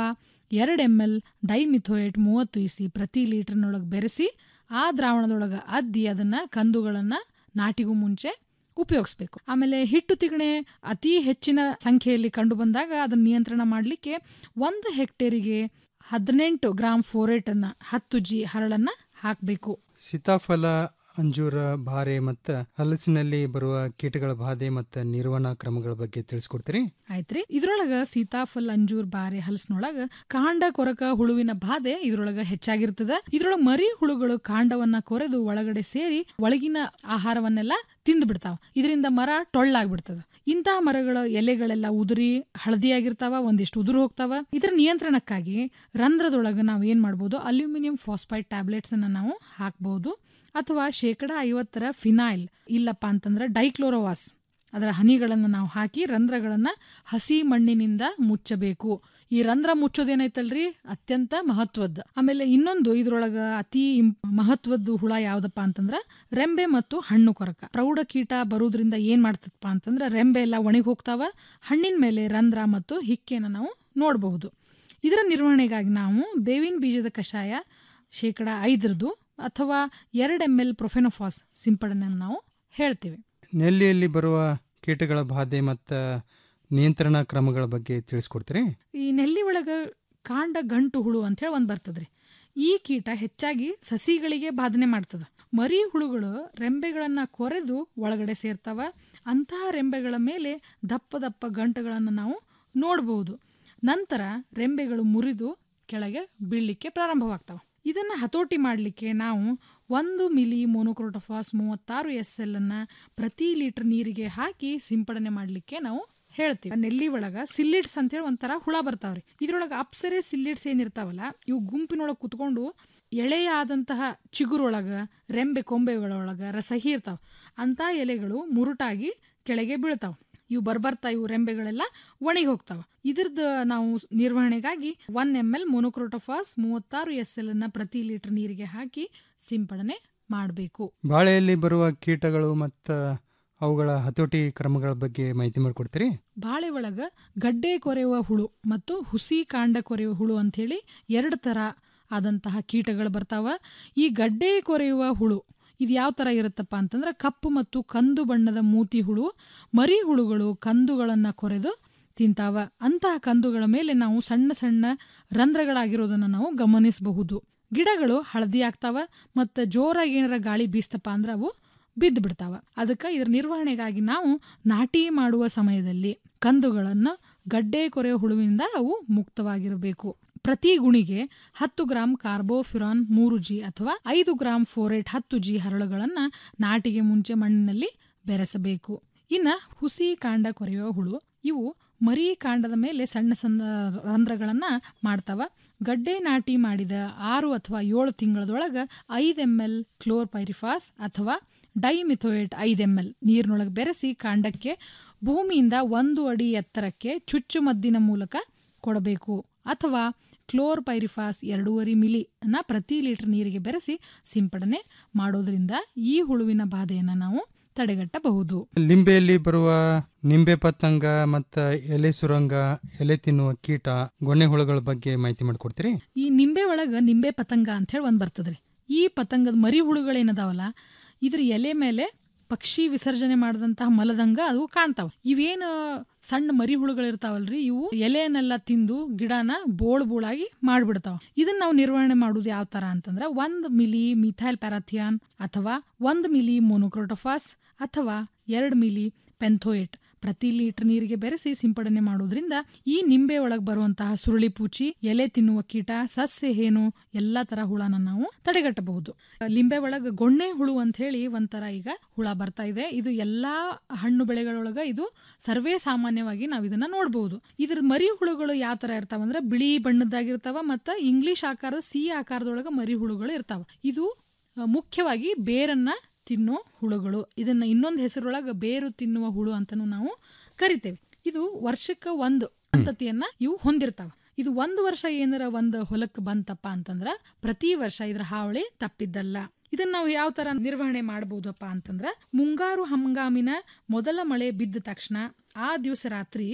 ಎರಡು ಎಮ್ ಎಲ್ ಡೈಮಿಥೋಯೇಟ್ ಮೂವತ್ತು ಇಸಿ ಪ್ರತಿ ಲೀಟರ್ನೊಳಗೆ ಬೆರೆಸಿ ಆ ದ್ರಾವಣದೊಳಗೆ ಅದ್ದಿ ಅದನ್ನ ಕಂದುಗಳನ್ನ ನಾಟಿಗೂ ಮುಂಚೆ ಉಪಯೋಗಿಸ್ಬೇಕು ಆಮೇಲೆ ಹಿಟ್ಟು ತಿಗಣೆ ಅತಿ ಹೆಚ್ಚಿನ ಸಂಖ್ಯೆಯಲ್ಲಿ ಕಂಡು ಬಂದಾಗ ಅದನ್ನ ನಿಯಂತ್ರಣ ಮಾಡಲಿಕ್ಕೆ ಒಂದು ಹೆಕ್ಟೇರಿಗೆ ಹದಿನೆಂಟು ಗ್ರಾಂ ಫೋರೇಟ್ ಅನ್ನ ಹತ್ತು ಜಿ ಹರಳನ್ನ ಹಾಕಬೇಕು ಸೀತಾಫಲ ಅಂಜೂರ ಬಾರೆ ಮತ್ತು ಹಲಸಿನಲ್ಲಿ ಬರುವ ಕೀಟಗಳ ಬಾಧೆ ಮತ್ತು ನಿರ್ವಹಣಾ ಕ್ರಮಗಳ ಬಗ್ಗೆ ತಿಳಿಸ್ಕೊಡ್ತೀರಿ ಆಯ್ತ್ರಿ ಇದ್ರೊಳಗ ಸೀತಾಫಲ್ ಅಂಜೂರ್ ಬಾರೆ ಹಲಸಿನೊಳಗ ಕಾಂಡ ಕೊರಕ ಹುಳುವಿನ ಬಾಧೆ ಇದ್ರೊಳಗ ಹೆಚ್ಚಾಗಿರ್ತದ ಇದ್ರೊಳಗ ಮರಿ ಹುಳುಗಳು ಕಾಂಡವನ್ನ ಕೊರೆದು ಒಳಗಡೆ ಸೇರಿ ಒಳಗಿನ ಆಹಾರವನ್ನೆಲ್ಲ ತಿಂದು ಬಿಡ್ತಾವ ಇದರಿಂದ ಮರ ಟೊಳ್ಳಾಗ್ಬಿಡ್ತದ ಇಂತಹ ಮರಗಳ ಎಲೆಗಳೆಲ್ಲ ಉದುರಿ ಹಳದಿಯಾಗಿರ್ತಾವ ಒಂದಿಷ್ಟು ಉದುರು ಹೋಗ್ತಾವ ಇದರ ನಿಯಂತ್ರಣಕ್ಕಾಗಿ ರಂಧ್ರದೊಳಗ ನಾವು ಏನ್ ಮಾಡ್ಬೋದು ಅಲ್ಯೂಮಿನಿಯಂ ಫಾಸ್ಫೈಡ್ ಟ್ಯಾಬ್ಲೆಟ್ಸ್ ಅನ್ನ ನಾವು ಹಾಕ್ಬಹುದು ಅಥವಾ ಶೇಕಡ ಐವತ್ತರ ಫಿನಾಯ್ಲ್ ಇಲ್ಲಪ್ಪ ಅಂತಂದ್ರೆ ಡೈಕ್ಲೋರೋವಾಸ್ ಅದರ ಹನಿಗಳನ್ನು ನಾವು ಹಾಕಿ ರಂಧ್ರಗಳನ್ನು ಹಸಿ ಮಣ್ಣಿನಿಂದ ಮುಚ್ಚಬೇಕು ಈ ರಂಧ್ರ ಮುಚ್ಚೋದೇನೈತಲ್ರಿ ಅತ್ಯಂತ ಮಹತ್ವದ್ದು ಆಮೇಲೆ ಇನ್ನೊಂದು ಇದ್ರೊಳಗ ಅತಿ ಇಂಪ್- ಮಹತ್ವದ್ದು ಹುಳ ಯಾವ್ದಪ್ಪ ಅಂತಂದ್ರ ರೆಂಬೆ ಮತ್ತು ಹಣ್ಣು ಕೊರಕ ಪ್ರೌಢ ಕೀಟ ಬರುವುದರಿಂದ ಏನ್ ಮಾಡ್ತದಪ್ಪ ಅಂತಂದ್ರ ರೆಂಬೆ ಎಲ್ಲ ಒಣಗಿ ಹೋಗ್ತಾವ ಹಣ್ಣಿನ ಮೇಲೆ ರಂಧ್ರ ಮತ್ತು ಹಿಕ್ಕೆನ ನಾವು ನೋಡಬಹುದು ಇದರ ನಿರ್ವಹಣೆಗಾಗಿ ನಾವು ಬೇವಿನ ಬೀಜದ ಕಷಾಯ ಶೇಕಡ ಐದರದು ಅಥವಾ ಎರಡು ಎಮ್ ಎಲ್ ಪ್ರೊಫೆನೋಫಾಸ್ ಸಿಂಪಡಣೆಯನ್ನು ನಾವು ಹೇಳ್ತೀವಿ ನೆಲ್ಲಿಯಲ್ಲಿ ಬರುವ ಕೀಟಗಳ ಬಾಧೆ ಮತ್ತು ನಿಯಂತ್ರಣ ಕ್ರಮಗಳ ಬಗ್ಗೆ ತಿಳಿಸ್ಕೊಡ್ತೀರಿ ಈ ನೆಲ್ಲಿ ಒಳಗ ಕಾಂಡ ಗಂಟು ಹುಳು ಅಂತೇಳಿ ಒಂದು ಬರ್ತದ್ರಿ ಈ ಕೀಟ ಹೆಚ್ಚಾಗಿ ಸಸಿಗಳಿಗೆ ಬಾಧನೆ ಮಾಡ್ತದ ಮರಿ ಹುಳುಗಳು ರೆಂಬೆಗಳನ್ನ ಕೊರೆದು ಒಳಗಡೆ ಸೇರ್ತಾವ ಅಂತಹ ರೆಂಬೆಗಳ ಮೇಲೆ ದಪ್ಪ ದಪ್ಪ ಗಂಟುಗಳನ್ನು ನಾವು ನೋಡಬಹುದು ನಂತರ ರೆಂಬೆಗಳು ಮುರಿದು ಕೆಳಗೆ ಬೀಳಲಿಕ್ಕೆ ಪ್ರಾರಂಭವಾಗ್ತಾವ ಇದನ್ನ ಹತೋಟಿ ಮಾಡಲಿಕ್ಕೆ ನಾವು ಒಂದು ಮಿಲಿ ಮೋನೋಕ್ರೋಟೋಫಾಸ್ ಮೂವತ್ತಾರು ಎಸ್ ಎಲ್ ಅನ್ನ ಪ್ರತಿ ಲೀಟರ್ ನೀರಿಗೆ ಹಾಕಿ ಸಿಂಪಡಣೆ ಮಾಡಲಿಕ್ಕೆ ನಾವು ಹೇಳ್ತೀವಿ ನೆಲ್ಲಿ ಒಳಗ ಸಿಲ್ಲಿಡ್ಸ್ ಅಂತೇಳಿ ಒಂಥರ ಹುಳ ಬರ್ತಾವ್ರಿ ಇದ್ರೊಳಗ ಅಪ್ಸರೆ ಸಿಲ್ಲಿಡ್ಸ್ ಏನಿರ್ತಾವಲ್ಲ ಇವು ಗುಂಪಿನೊಳಗೆ ಕುತ್ಕೊಂಡು ಎಳೆಯಾದಂತಹ ಚಿಗುರೊಳಗ ರೆಂಬೆ ಕೊಂಬೆಗಳೊಳಗ ರಸ ಹೀರ್ತಾವ ಅಂತ ಎಲೆಗಳು ಮುರುಟಾಗಿ ಕೆಳಗೆ ಬೀಳ್ತಾವ ಇವು ಬರ್ಬರ್ತಾ ಇವು ರೆಂಬೆಗಳೆಲ್ಲ ಒಣಗಿ ಹೋಗ್ತಾವ ಇದ್ರದ್ದು ನಾವು ನಿರ್ವಹಣೆಗಾಗಿ ಒನ್ ಎಮ್ ಎಲ್ ಮೊನೋಕ್ರೋಟೋಫಾಸ್ ಮೂವತ್ತಾರು ಎಸ್ ಎಲ್ ಅನ್ನ ಪ್ರತಿ ಲೀಟರ್ ನೀರಿಗೆ ಹಾಕಿ ಸಿಂಪಡಣೆ ಮಾಡಬೇಕು ಬಾಳೆಯಲ್ಲಿ ಬರುವ ಕೀಟಗಳು ಮತ್ತು ಅವುಗಳ ಹತೋಟಿ ಕ್ರಮಗಳ ಬಗ್ಗೆ ಮಾಹಿತಿ ಮಾಡಿಕೊಡ್ತೀರಿ ಬಾಳೆ ಒಳಗ ಗಡ್ಡೆ ಕೊರೆಯುವ ಹುಳು ಮತ್ತು ಹುಸಿ ಕಾಂಡ ಕೊರೆಯುವ ಹುಳು ಅಂಥೇಳಿ ಎರಡು ಥರ ಆದಂತಹ ಕೀಟಗಳು ಬರ್ತಾವ ಈ ಗಡ್ಡೆ ಕೊರೆಯುವ ಹುಳು ಇದು ಯಾವ ಥರ ಇರುತ್ತಪ್ಪ ಅಂತಂದ್ರೆ ಕಪ್ಪು ಮತ್ತು ಕಂದು ಬಣ್ಣದ ಮೂತಿ ಹುಳು ಮರಿ ಹುಳುಗಳು ಕಂದುಗಳನ್ನು ಕೊರೆದು ತಿಂತಾವ ಅಂತಹ ಕಂದುಗಳ ಮೇಲೆ ನಾವು ಸಣ್ಣ ಸಣ್ಣ ರಂಧ್ರಗಳಾಗಿರೋದನ್ನು ನಾವು ಗಮನಿಸಬಹುದು ಗಿಡಗಳು ಹಳದಿ ಆಗ್ತಾವ ಮತ್ತು ಜೋರಾಗಿ ಏನಾರ ಗಾಳಿ ಬೀಸ್ತಪ್ಪ ಅಂದ್ರೆ ಅವು ಬಿದ್ದು ಬಿಡ್ತಾವ ಅದಕ್ಕೆ ಇದರ ನಿರ್ವಹಣೆಗಾಗಿ ನಾವು ನಾಟಿ ಮಾಡುವ ಸಮಯದಲ್ಲಿ ಕಂದುಗಳನ್ನು ಗಡ್ಡೆ ಕೊರೆಯೋ ಹುಳುವಿನಿಂದ ಅವು ಮುಕ್ತವಾಗಿರಬೇಕು ಪ್ರತಿ ಗುಣಿಗೆ ಹತ್ತು ಗ್ರಾಂ ಕಾರ್ಬೋಫಿರಾನ್ ಮೂರು ಜಿ ಅಥವಾ ಐದು ಗ್ರಾಂ ಫೋರೇಟ್ ಹತ್ತು ಜಿ ಹರಳುಗಳನ್ನು ನಾಟಿಗೆ ಮುಂಚೆ ಮಣ್ಣಿನಲ್ಲಿ ಬೆರೆಸಬೇಕು ಇನ್ನು ಹುಸಿ ಕಾಂಡ ಕೊರೆಯುವ ಹುಳು ಇವು ಮರಿ ಕಾಂಡದ ಮೇಲೆ ಸಣ್ಣ ಸಣ್ಣ ರಂಧ್ರಗಳನ್ನು ಮಾಡ್ತಾವ ಗಡ್ಡೆ ನಾಟಿ ಮಾಡಿದ ಆರು ಅಥವಾ ಏಳು ತಿಂಗಳದೊಳಗೆ ಐದು ಎಮ್ ಎಲ್ ಕ್ಲೋರ್ ಪೈರಿಫಾಸ್ ಅಥವಾ ಡೈಮಿಥೋಯೇಟ್ ಐದು ಎಮ್ ಎಲ್ ನೀರಿನೊಳಗೆ ಬೆರೆಸಿ ಕಾಂಡಕ್ಕೆ ಭೂಮಿಯಿಂದ ಒಂದು ಅಡಿ ಎತ್ತರಕ್ಕೆ ಚುಚ್ಚುಮದ್ದಿನ ಮೂಲಕ ಕೊಡಬೇಕು ಅಥವಾ ಕ್ಲೋರ್ ಪೈರಿಫಾಸ್ ಎರಡೂವರೆ ಮಿಲಿ ಅನ್ನ ಪ್ರತಿ ಲೀಟರ್ ನೀರಿಗೆ ಬೆರೆಸಿ ಸಿಂಪಡಣೆ ಮಾಡೋದ್ರಿಂದ ಈ ಹುಳುವಿನ ಬಾಧೆಯನ್ನು ನಾವು ತಡೆಗಟ್ಟಬಹುದು ಲಿಂಬೆಯಲ್ಲಿ ಬರುವ ನಿಂಬೆ ಪತಂಗ ಮತ್ತು ಎಲೆ ಸುರಂಗ ಎಲೆ ತಿನ್ನುವ ಕೀಟ ಗೊಣ್ಣೆ ಹುಳುಗಳ ಬಗ್ಗೆ ಮಾಹಿತಿ ಮಾಡಿಕೊಡ್ತೀರಿ ಈ ನಿಂಬೆ ಒಳಗ ನಿಂಬೆ ಪತಂಗ ಅಂತ ಹೇಳಿ ಒಂದು ಬರ್ತದ್ರಿ ಈ ಪತಂಗದ ಮರಿ ಹುಳುಗಳೇನದಾವಲ್ಲ ಇದ್ರ ಎಲೆ ಮೇಲೆ ಪಕ್ಷಿ ವಿಸರ್ಜನೆ ಮಾಡಿದಂತಹ ಮಲದಂಗ ಅದು ಕಾಣ್ತಾವ ಇವೇನು ಸಣ್ಣ ಮರಿ ಹುಳುಗಳು ಇರ್ತಾವಲ್ರಿ ಇವು ಎಲೆಯನ್ನೆಲ್ಲ ತಿಂದು ಗಿಡನ ಬೋಳ್ ಬೋಳಾಗಿ ಮಾಡ್ಬಿಡ್ತಾವ ಇದನ್ನ ನಾವು ನಿರ್ವಹಣೆ ಮಾಡುದು ಯಾವ ತರ ಅಂತಂದ್ರೆ ಒಂದ್ ಮಿಲಿ ಮಿಥೈಲ್ ಪ್ಯಾರಾಥಿಯಾನ್ ಅಥವಾ ಒಂದ್ ಮಿಲಿ ಮೊನೋಕ್ರೋಟೋಫಾಸ್ ಅಥವಾ ಎರಡು ಮಿಲಿ ಪೆಂಥೋಯೇಟ್ ಪ್ರತಿ ಲೀಟರ್ ನೀರಿಗೆ ಬೆರೆಸಿ ಸಿಂಪಡಣೆ ಮಾಡೋದ್ರಿಂದ ಈ ನಿಂಬೆ ಒಳಗೆ ಬರುವಂತಹ ಸುರುಳಿ ಪೂಚಿ ಎಲೆ ತಿನ್ನುವ ಕೀಟ ಸಸ್ಯ ಹೇನು ಎಲ್ಲಾ ತರ ಹುಳನ ನಾವು ತಡೆಗಟ್ಟಬಹುದು ಲಿಂಬೆ ಒಳಗ ಗೊಣ್ಣೆ ಹುಳು ಅಂತ ಹೇಳಿ ಒಂಥರ ಈಗ ಹುಳ ಬರ್ತಾ ಇದೆ ಇದು ಎಲ್ಲಾ ಹಣ್ಣು ಬೆಳೆಗಳೊಳಗ ಇದು ಸರ್ವೇ ಸಾಮಾನ್ಯವಾಗಿ ನಾವು ಇದನ್ನ ನೋಡಬಹುದು ಇದ್ರ ಮರಿ ಹುಳುಗಳು ಯಾವ ತರ ಇರ್ತಾವಂದ್ರೆ ಬಿಳಿ ಬಣ್ಣದ್ದಾಗಿರ್ತಾವ ಮತ್ತ ಇಂಗ್ಲಿಷ್ ಆಕಾರದ ಸಿ ಆಕಾರದೊಳಗ ಮರಿ ಹುಳುಗಳು ಇರ್ತಾವ ಇದು ಆ, ಮುಖ್ಯವಾಗಿ ಬೇರನ್ನ ತಿನ್ನೋ ಹುಳುಗಳು ಇದನ್ನ ಇನ್ನೊಂದು ಹೆಸರೊಳಗ ಬೇರು ತಿನ್ನುವ ಹುಳು ಅಂತಾನು ನಾವು ಕರಿತೇವೆ ಇದು ವರ್ಷಕ್ಕೆ ಒಂದು ಸಂತತಿಯನ್ನ ಇವು ಹೊಂದಿರ್ತಾವ ಇದು ಒಂದು ವರ್ಷ ಏನಾರ ಒಂದು ಹೊಲಕ್ಕೆ ಬಂತಪ್ಪ ಅಂತಂದ್ರ ಪ್ರತಿ ವರ್ಷ ಇದ್ರ ಹಾವಳಿ ತಪ್ಪಿದ್ದಲ್ಲ ಇದನ್ನ ನಾವು ಯಾವ ತರ ನಿರ್ವಹಣೆ ಮಾಡಬಹುದಪ್ಪ ಅಂತಂದ್ರ ಮುಂಗಾರು ಹಂಗಾಮಿನ ಮೊದಲ ಮಳೆ ಬಿದ್ದ ತಕ್ಷಣ ಆ ದಿವಸ ರಾತ್ರಿ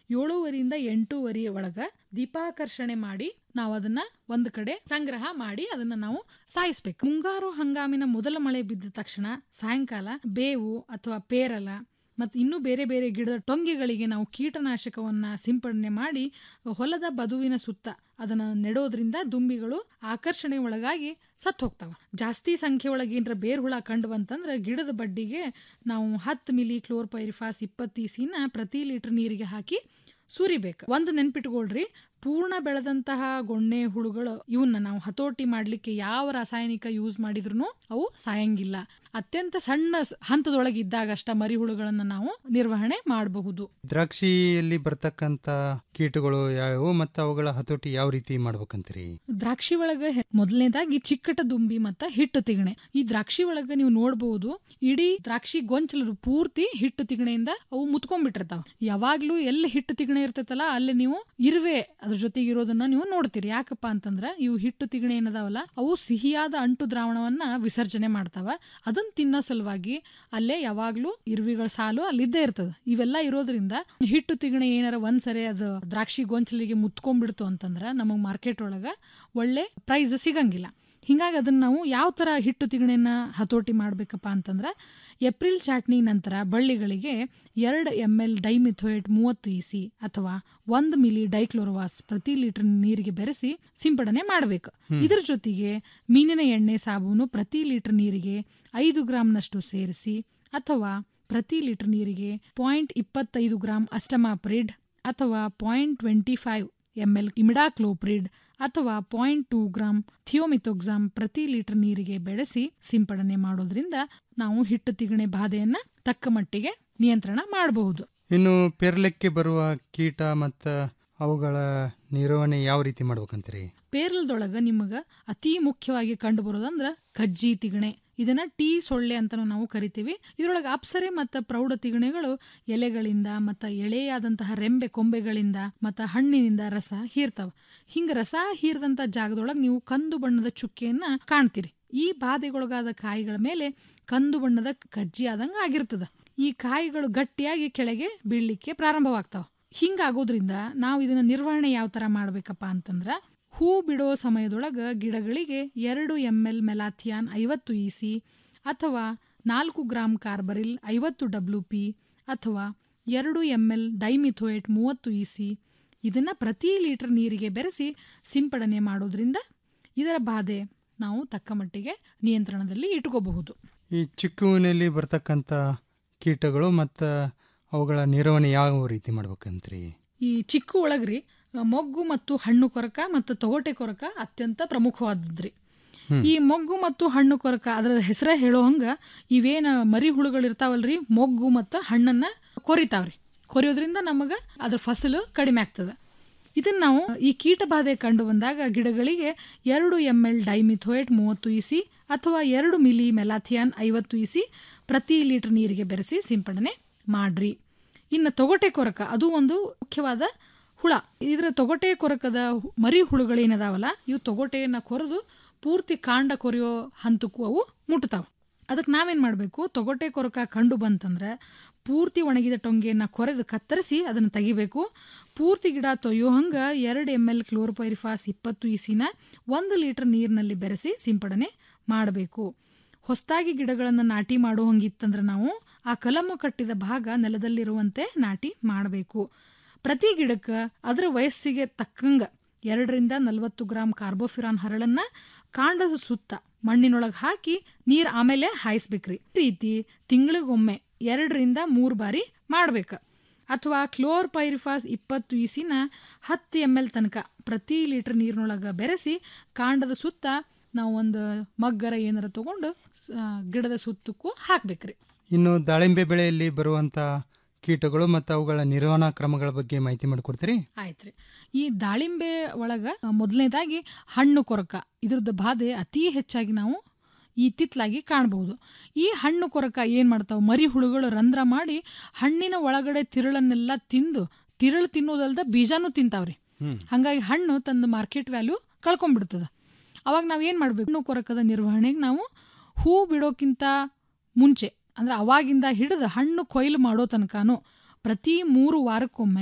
ಏಳೂವರಿಯಿಂದ ಎಂಟೂವರೆ ಒಳಗ ದೀಪಾಕರ್ಷಣೆ ಮಾಡಿ ನಾವು ಅದನ್ನ ಒಂದು ಕಡೆ ಸಂಗ್ರಹ ಮಾಡಿ ಅದನ್ನ ನಾವು ಸಾಯಿಸ್ಬೇಕು ಮುಂಗಾರು ಹಂಗಾಮಿನ ಮೊದಲ ಮಳೆ ಬಿದ್ದ ತಕ್ಷಣ ಸಾಯಂಕಾಲ ಬೇವು ಅಥವಾ ಪೇರಲ ಮತ್ತು ಇನ್ನೂ ಬೇರೆ ಬೇರೆ ಗಿಡದ ಟೊಂಗೆಗಳಿಗೆ ನಾವು ಕೀಟನಾಶಕವನ್ನ ಸಿಂಪಡಣೆ ಮಾಡಿ ಹೊಲದ ಬದುವಿನ ಸುತ್ತ ಅದನ್ನ ನೆಡೋದ್ರಿಂದ ದುಂಬಿಗಳು ಆಕರ್ಷಣೆ ಒಳಗಾಗಿ ಸತ್ತು ಹೋಗ್ತಾವ ಜಾಸ್ತಿ ಸಂಖ್ಯೆ ಒಳಗೆ ಏನರ ಬೇರ್ ಹುಳ ಕಂಡು ಬಂತಂದ್ರೆ ಗಿಡದ ಬಡ್ಡಿಗೆ ನಾವು ಹತ್ತು ಮಿಲಿ ಕ್ಲೋರ್ಪೈರಿಫಾಸ್ ಇಪ್ಪತ್ತು ಇಸಿನ ಪ್ರತಿ ಲೀಟರ್ ನೀರಿಗೆ ಹಾಕಿ ಸುರಿಬೇಕು ಒಂದು ನೆನ್ಪಿಟ್ಕೊಳ್ರಿ ಪೂರ್ಣ ಬೆಳೆದಂತಹ ಗೊಣ್ಣೆ ಹುಳುಗಳು ಇವನ್ನ ನಾವು ಹತೋಟಿ ಮಾಡ್ಲಿಕ್ಕೆ ಯಾವ ರಾಸಾಯನಿಕ ಯೂಸ್ ಮಾಡಿದ್ರು ಅವು ಸಾಯಂಗಿಲ್ಲ ಅತ್ಯಂತ ಸಣ್ಣ ಸ- ಹಂತದೊಳಗಿದ್ದಾಗ ಅಷ್ಟ ಮರಿ ಹುಳುಗಳನ್ನ ನಾವು ನಿರ್ವಹಣೆ ಮಾಡಬಹುದು ದ್ರಾಕ್ಷಿಯಲ್ಲಿ ಬರ್ತಕ್ಕಂಥ ಕೀಟಗಳು ಯಾವ್ಯಾವು ಮತ್ತು ಅವುಗಳ ಹತೋಟಿ ಯಾವ ರೀತಿ ಮಾಡ್ಬೇಕಂತೀರಿ ದ್ರಾಕ್ಷಿ ಒಳಗ ಹೆ- ಮೊದಲನೇದಾಗಿ ಚಿಕ್ಕಟ ದುಂಬಿ ಮತ್ತ ಹಿಟ್ಟು ತಿಗಣೆ ಈ ದ್ರಾಕ್ಷಿ ಒಳಗ ನೀವು ನೋಡಬಹುದು ಇಡೀ ದ್ರಾಕ್ಷಿ ಗೊಂಚಲು ಪೂರ್ತಿ ಹಿಟ್ಟು ತಿಗಣೆಯಿಂದ ಅವು ಮುತ್ಕೊಂಡ್ಬಿಟ್ಟಿರ್ತಾವ ಯಾವಾಗ್ಲೂ ಎಲ್ಲಿ ಹಿಟ್ಟು ತಿಗಣೆ ಇರ್ತೈತಲ್ಲ ಅಲ್ಲಿ ನೀವು ಇರುವೆ ಅದ್ರ ಜೊತೆಗೆ ಇರೋದನ್ನ ನೀವು ನೋಡ್ತೀರಿ ಯಾಕಪ್ಪ ಅಂತಂದ್ರ ಇವು ಹಿಟ್ಟು ತಿಗಣೆ ಏನದಾವಲ್ಲ ಅವು ಸಿಹಿಯಾದ ಅಂಟು ದ್ರಾವಣವನ್ನ ವಿಸರ್ಜನೆ ಮಾಡ್ತಾವ ಅದನ್ನ ತಿನ್ನೋ ಸಲುವಾಗಿ ಅಲ್ಲೇ ಯಾವಾಗ್ಲೂ ಇರುವಿಗಳ ಸಾಲು ಅಲ್ಲಿದ್ದೇ ಇರ್ತದ ಇವೆಲ್ಲ ಇರೋದ್ರಿಂದ ಹಿಟ್ಟು ತಿಗಣೆ ಏನಾರ ಒಂದ್ಸರಿ ಅದು ದ್ರಾಕ್ಷಿ ಗೊಂಚಲಿಗೆ ಮುತ್ಕೊಂಡ್ಬಿಡ್ತು ಅಂತಂದ್ರ ನಮಗ್ ಮಾರ್ಕೆಟ್ ಒಳಗ ಒಳ್ಳೆ ಪ್ರೈಸ್ ಸಿಗಂಗಿಲ್ಲ ಹಿಂಗಾಗಿ ಅದನ್ನ ನಾವು ಯಾವ ತರ ಹಿಟ್ಟು ತಿಗಣೆನ ಹತೋಟಿ ಮಾಡ್ಬೇಕಪ್ಪ ಅಂತಂದ್ರ ಏಪ್ರಿಲ್ ಚಾಟ್ನಿ ನಂತರ ಬಳ್ಳಿಗಳಿಗೆ ಎರಡು ಎಮ್ ಎಲ್ ಡೈಮಿಥೋಯೇಟ್ ಮೂವತ್ತು ಇಸಿ ಅಥವಾ ಒಂದು ಮಿಲಿ ಡೈಕ್ಲೋರೋವಾಸ್ ಪ್ರತಿ ಲೀಟರ್ ನೀರಿಗೆ ಬೆರೆಸಿ ಸಿಂಪಡಣೆ ಮಾಡಬೇಕು ಹ್ಮ್. ಇದರ ಜೊತೆಗೆ ಮೀನಿನ ಎಣ್ಣೆ ಸಾಬೂನು ಪ್ರತಿ ಲೀಟರ್ ನೀರಿಗೆ ಐದು ಗ್ರಾಂನಷ್ಟು ಸೇರಿಸಿ ಅಥವಾ ಪ್ರತಿ ಲೀಟರ್ ನೀರಿಗೆ ಪಾಯಿಂಟ್ ಇಪ್ಪತ್ತೈದು ಗ್ರಾಂ ಅಸ್ಟಮಾಪ್ರಿಡ್ ಅಥವಾ point twenty five M L imidacloprid ಅಥವಾ ಪಾಯಿಂಟ್ ಟೂ ಗ್ರಾಂ ಥಿಯೋಮಿಥೋಕ್ಸಾಮ್ ಪ್ರತಿ ಲೀಟರ್ ನೀರಿಗೆ ಬೆಳೆಸಿ ಸಿಂಪಡಣೆ ಮಾಡೋದ್ರಿಂದ ನಾವು ಹಿಟ್ಟು ತಿಗಣೆ ಬಾಧೆಯನ್ನ ತಕ್ಕ ಮಟ್ಟಿಗೆ ನಿಯಂತ್ರಣ ಮಾಡಬಹುದು ಇನ್ನು ಪೆರ್ಲೆಕ್ಕೆ ಬರುವ ಕೀಟ ಮತ್ತು ಅವುಗಳ ನಿರ್ವಹಣೆ ಯಾವ ರೀತಿ ಮಾಡ್ಬೇಕಂತೀರಿ ಪೇರಲದೊಳಗ ನಿಮಗ ಅತಿ ಮುಖ್ಯವಾಗಿ ಕಂಡು ಬರೋದಂದ್ರ ಕಜ್ಜಿ ತಿಗಣೆ ಇದನ್ನ ಟೀ ಸೊಳ್ಳೆ ಅಂತಾನು ನಾವು ಕರಿತೀವಿ ಇದರೊಳಗೆ ಅಪ್ಸರೆ ಮತ್ತು ಪ್ರೌಢ ತಿಗಣೆಗಳು ಎಲೆಗಳಿಂದ ಮತ್ತು ಎಳೆಯಾದಂತಹ ರೆಂಬೆ ಕೊಂಬೆಗಳಿಂದ ಮತ್ತು ಹಣ್ಣಿನಿಂದ ರಸ ಹೀರ್ತಾವ ಹಿಂಗ ರಸ ಹೀರ್ದಂತ ಜಾಗದೊಳಗೆ ನೀವು ಕಂದು ಬಣ್ಣದ ಚುಕ್ಕೆಯನ್ನ ಕಾಣ್ತೀರಿ ಈ ಬಾಧೆಗೊಳಗಾದ ಕಾಯಿಗಳ ಮೇಲೆ ಕಂದು ಬಣ್ಣದ ಕಜ್ಜಿ ಆದಂಗ ಆಗಿರ್ತದ ಈ ಕಾಯಿಗಳು ಗಟ್ಟಿಯಾಗಿ ಕೆಳಗೆ ಬೀಳ್ಲಿಕ್ಕೆ ಪ್ರಾರಂಭವಾಗ್ತಾವ ಹಿಂಗಾಗೋದ್ರಿಂದ ನಾವು ಇದನ್ನ ನಿರ್ವಹಣೆ ಯಾವ ತರ ಮಾಡ್ಬೇಕಪ್ಪ ಅಂತಂದ್ರ ಹೂ ಬಿಡೋ ಸಮಯದೊಳಗ ಗಿಡಗಳಿಗೆ ಎರಡು ಎಮ್ ಎಲ್ ಮೆಲಾಥಿಯಾನ್ ಐವತ್ತು ಇಸಿ ಅಥವಾ ನಾಲ್ಕು ಗ್ರಾಂ ಕಾರ್ಬರಿಲ್ ಐವತ್ತು ಡಬ್ಲ್ಯೂ ಪಿ ಅಥವಾ ಎರಡು ಎಮ್ ಎಲ್ ಡೈಮಿಥೋಯೇಟ್ ಮೂವತ್ತು ಇಸಿ ಇದನ್ನ ಪ್ರತಿ ಲೀಟರ್ ನೀರಿಗೆ ಬೆರೆಸಿ ಸಿಂಪಡಣೆ ಮಾಡೋದ್ರಿಂದ ಇದರ ಬಾಧೆ ನಾವು ತಕ್ಕ ಮಟ್ಟಿಗೆ ನಿಯಂತ್ರಣದಲ್ಲಿ ಇಟ್ಕೋಬಹುದು ಈ ಚಿಕ್ಕುವಿನಲ್ಲಿ ಬರ್ತಕ್ಕಂಥ ಕೀಟಗಳು ಮತ್ತು ಅವುಗಳ ನಿರ್ವಹಣೆ ಯಾವ ರೀತಿ ಮಾಡ್ಬೇಕಂತ್ರಿ ಈ ಚಿಕ್ಕು ಒಳಗ್ರಿ ಆ, ಮೊಗ್ಗು ಮತ್ತು ಹಣ್ಣು ಕೊರಕ ಮತ್ತು ತೊಗಟೆ ಕೊರಕ ಅತ್ಯಂತ ಪ್ರಮುಖವಾದದ್ರಿ ಹ್ಮ್. ಈ ಮೊಗ್ಗು ಮತ್ತು ಹಣ್ಣು ಕೊರಕ ಅದರ ಹೆಸರೇ ಹೇಳೋ ಹಂಗ ಇವೇನ ಮರಿ ಹುಳುಗಳು ಇರ್ತಾವಲ್ರಿ ಮೊಗ್ಗು ಮತ್ತು ಹಣ್ಣನ್ನ ಕೊರಿತಾವ್ರಿ ಕೊರಿಯೋದ್ರಿಂದ ನಮಗ ಅದ್ರ ಫಸಲು ಕಡಿಮೆ ಆಗ್ತದ ಇದನ್ನ ನಾವು ಈ ಕೀಟ ಬಾಧೆ ಕಂಡು ಬಂದಾಗ ಗಿಡಗಳಿಗೆ ಎರಡು ಎಮ್ ಎಲ್ ಡೈಮಿಥೋಯೇಟ್ ಮೂವತ್ತು ಇಸಿ ಅಥವಾ ಎರಡು ಮಿಲಿ ಮೆಲಾಥಿಯಾನ್ ಐವತ್ತು ಇಸಿ ಪ್ರತಿ ಲೀಟರ್ ನೀರಿಗೆ ಬೆರೆಸಿ ಸಿಂಪಡಣೆ ಮಾಡ್ರಿ ಇನ್ನು ತೊಗಟೆ ಕೊರಕ ಅದು ಒಂದು ಮುಖ್ಯವಾದ ಹುಳ ಇದರ ತೊಗಟೆ ಕೊರಕದ ಹು- ಮರಿ ಹುಳುಗಳೇನದಾವಲ್ಲ ಇವು ತೊಗಟೆಯನ್ನ ಕೊರೆದು ಪೂರ್ತಿ ಕಾಂಡ ಕೊರೆಯೋ ಹಂತಕ್ಕೂ ಅವು ಮುಟ್ತಾವ ಅದಕ್ಕೆ ನಾವೇನ್ ಮಾಡಬೇಕು ತೊಗಟೆ ಕೊರಕ ಕಂಡು ಬಂತಂದ್ರೆ ಪೂರ್ತಿ ಒಣಗಿದ ಟೊಂಗೆಯನ್ನ ಕೊರೆದು ಕತ್ತರಿಸಿ ಅದನ್ನು ತೆಗಿಬೇಕು ಪೂರ್ತಿ ಗಿಡ ತೊಯ್ಯೋ ಹಂಗ ಎರಡು ಎಮ್ ಎಲ್ ಕ್ಲೋರೋಪೈರಿಫಾಸ್ ಇಪ್ಪತ್ತು ಇಸಿನ ಒಂದು ಲೀಟರ್ ನೀರಿನಲ್ಲಿ ಬೆರೆಸಿ ಸಿಂಪಡಣೆ ಮಾಡಬೇಕು ಹೊಸದಾಗಿ ಗಿಡಗಳನ್ನು ನಾಟಿ ಮಾಡೋ ಹಂಗಿತ್ತಂದ್ರೆ ನಾವು ಆ ಕಲಮು ಕಟ್ಟಿದ ಭಾಗ ನೆಲದಲ್ಲಿರುವಂತೆ ನಾಟಿ ಮಾಡಬೇಕು ಪ್ರತಿ ಗಿಡಕ್ಕೆ ಅದರ ವಯಸ್ಸಿಗೆ ತಕ್ಕಂಗ ಎರಡರಿಂದ ನಲವತ್ತು ಗ್ರಾಂ ಕಾರ್ಬೋಫಿರಾನ್ ಹರಳನ್ನ ಕಾಂಡದ ಸುತ್ತ ಮಣ್ಣಿನೊಳಗೆ ಹಾಕಿ ನೀರು ಆಮೇಲೆ ಹಾಯಿಸ್ಬೇಕ್ರಿ ಈ ರೀತಿ ತಿಂಗಳಿಗೊಮ್ಮೆ ಎರಡರಿಂದ ಮೂರು ಬಾರಿ ಮಾಡ್ಬೇಕು ಅಥವಾ ಕ್ಲೋರ್ ಪೈರಿಫಾಸ್ ಇಪ್ಪತ್ತು ಇಸಿನ ಹತ್ತು ಎಮ್ ಎಲ್ ತನಕ ಪ್ರತಿ ಲೀಟರ್ ನೀರಿನೊಳಗೆ ಬೆರೆಸಿ ಕಾಂಡದ ಸುತ್ತ ನಾವು ಒಂದು ಮಗ್ಗರ ಏನಾರ ತಗೊಂಡು ಆ, ಗಿಡದ ಸುತ್ತಕ್ಕೂ ಹಾಕ್ಬೇಕ್ರಿ ಇನ್ನು ದಾಳಿಂಬೆ ಬೆಳೆಯಲ್ಲಿ ಬರುವಂಥ ಕೀಟಗಳು ಮತ್ತು ಅವುಗಳ ನಿರ್ವಹಣಾ ಕ್ರಮಗಳ ಬಗ್ಗೆ ಮಾಹಿತಿ ಮಾಡಿಕೊಡ್ತೀರಿ ಆಯ್ತ್ರಿ ಈ ದಾಳಿಂಬೆ ಒಳಗ ಮೊದಲನೇದಾಗಿ ಹಣ್ಣು ಕೊರಕ ಇದ್ರದ್ದು ಬಾಧೆ ಅತಿ ಹೆಚ್ಚಾಗಿ ನಾವು ಇತ್ತಿತ್ತಲಾಗಿ ಕಾಣಬಹುದು ಈ ಹಣ್ಣು ಕೊರಕ ಏನ್ ಮಾಡ್ತಾವ ಮರಿ ಹುಳುಗಳು ರಂಧ್ರ ಮಾಡಿ ಹಣ್ಣಿನ ಒಳಗಡೆ ತಿರುಳನ್ನೆಲ್ಲ ತಿಂದು ತಿರುಳು ತಿನ್ನೋದಲ್ದ ಬೀಜನೂ ತಿಂತಾವ್ರಿ ಹಂಗಾಗಿ ಹಣ್ಣು ತಂದು ಮಾರ್ಕೆಟ್ ವ್ಯಾಲ್ಯೂ ಕಳ್ಕೊಂಡ್ಬಿಡ್ತದ ಅವಾಗ ನಾವ್ ಏನ್ ಮಾಡ್ಬೇಕು ಹಣ್ಣು ಕೊರಕದ ನಿರ್ವಹಣೆಗೆ ನಾವು ಹೂ ಬಿಡೋಕ್ಕಿಂತ ಮುಂಚೆ ಅಂದ್ರೆ ಅವಾಗಿಂದ ಹಿಡಿದು ಹಣ್ಣು ಕೊಯ್ಲು ಮಾಡೋ ತನಕನೂ ಪ್ರತಿ ಮೂರು ವಾರಕ್ಕೊಮ್ಮೆ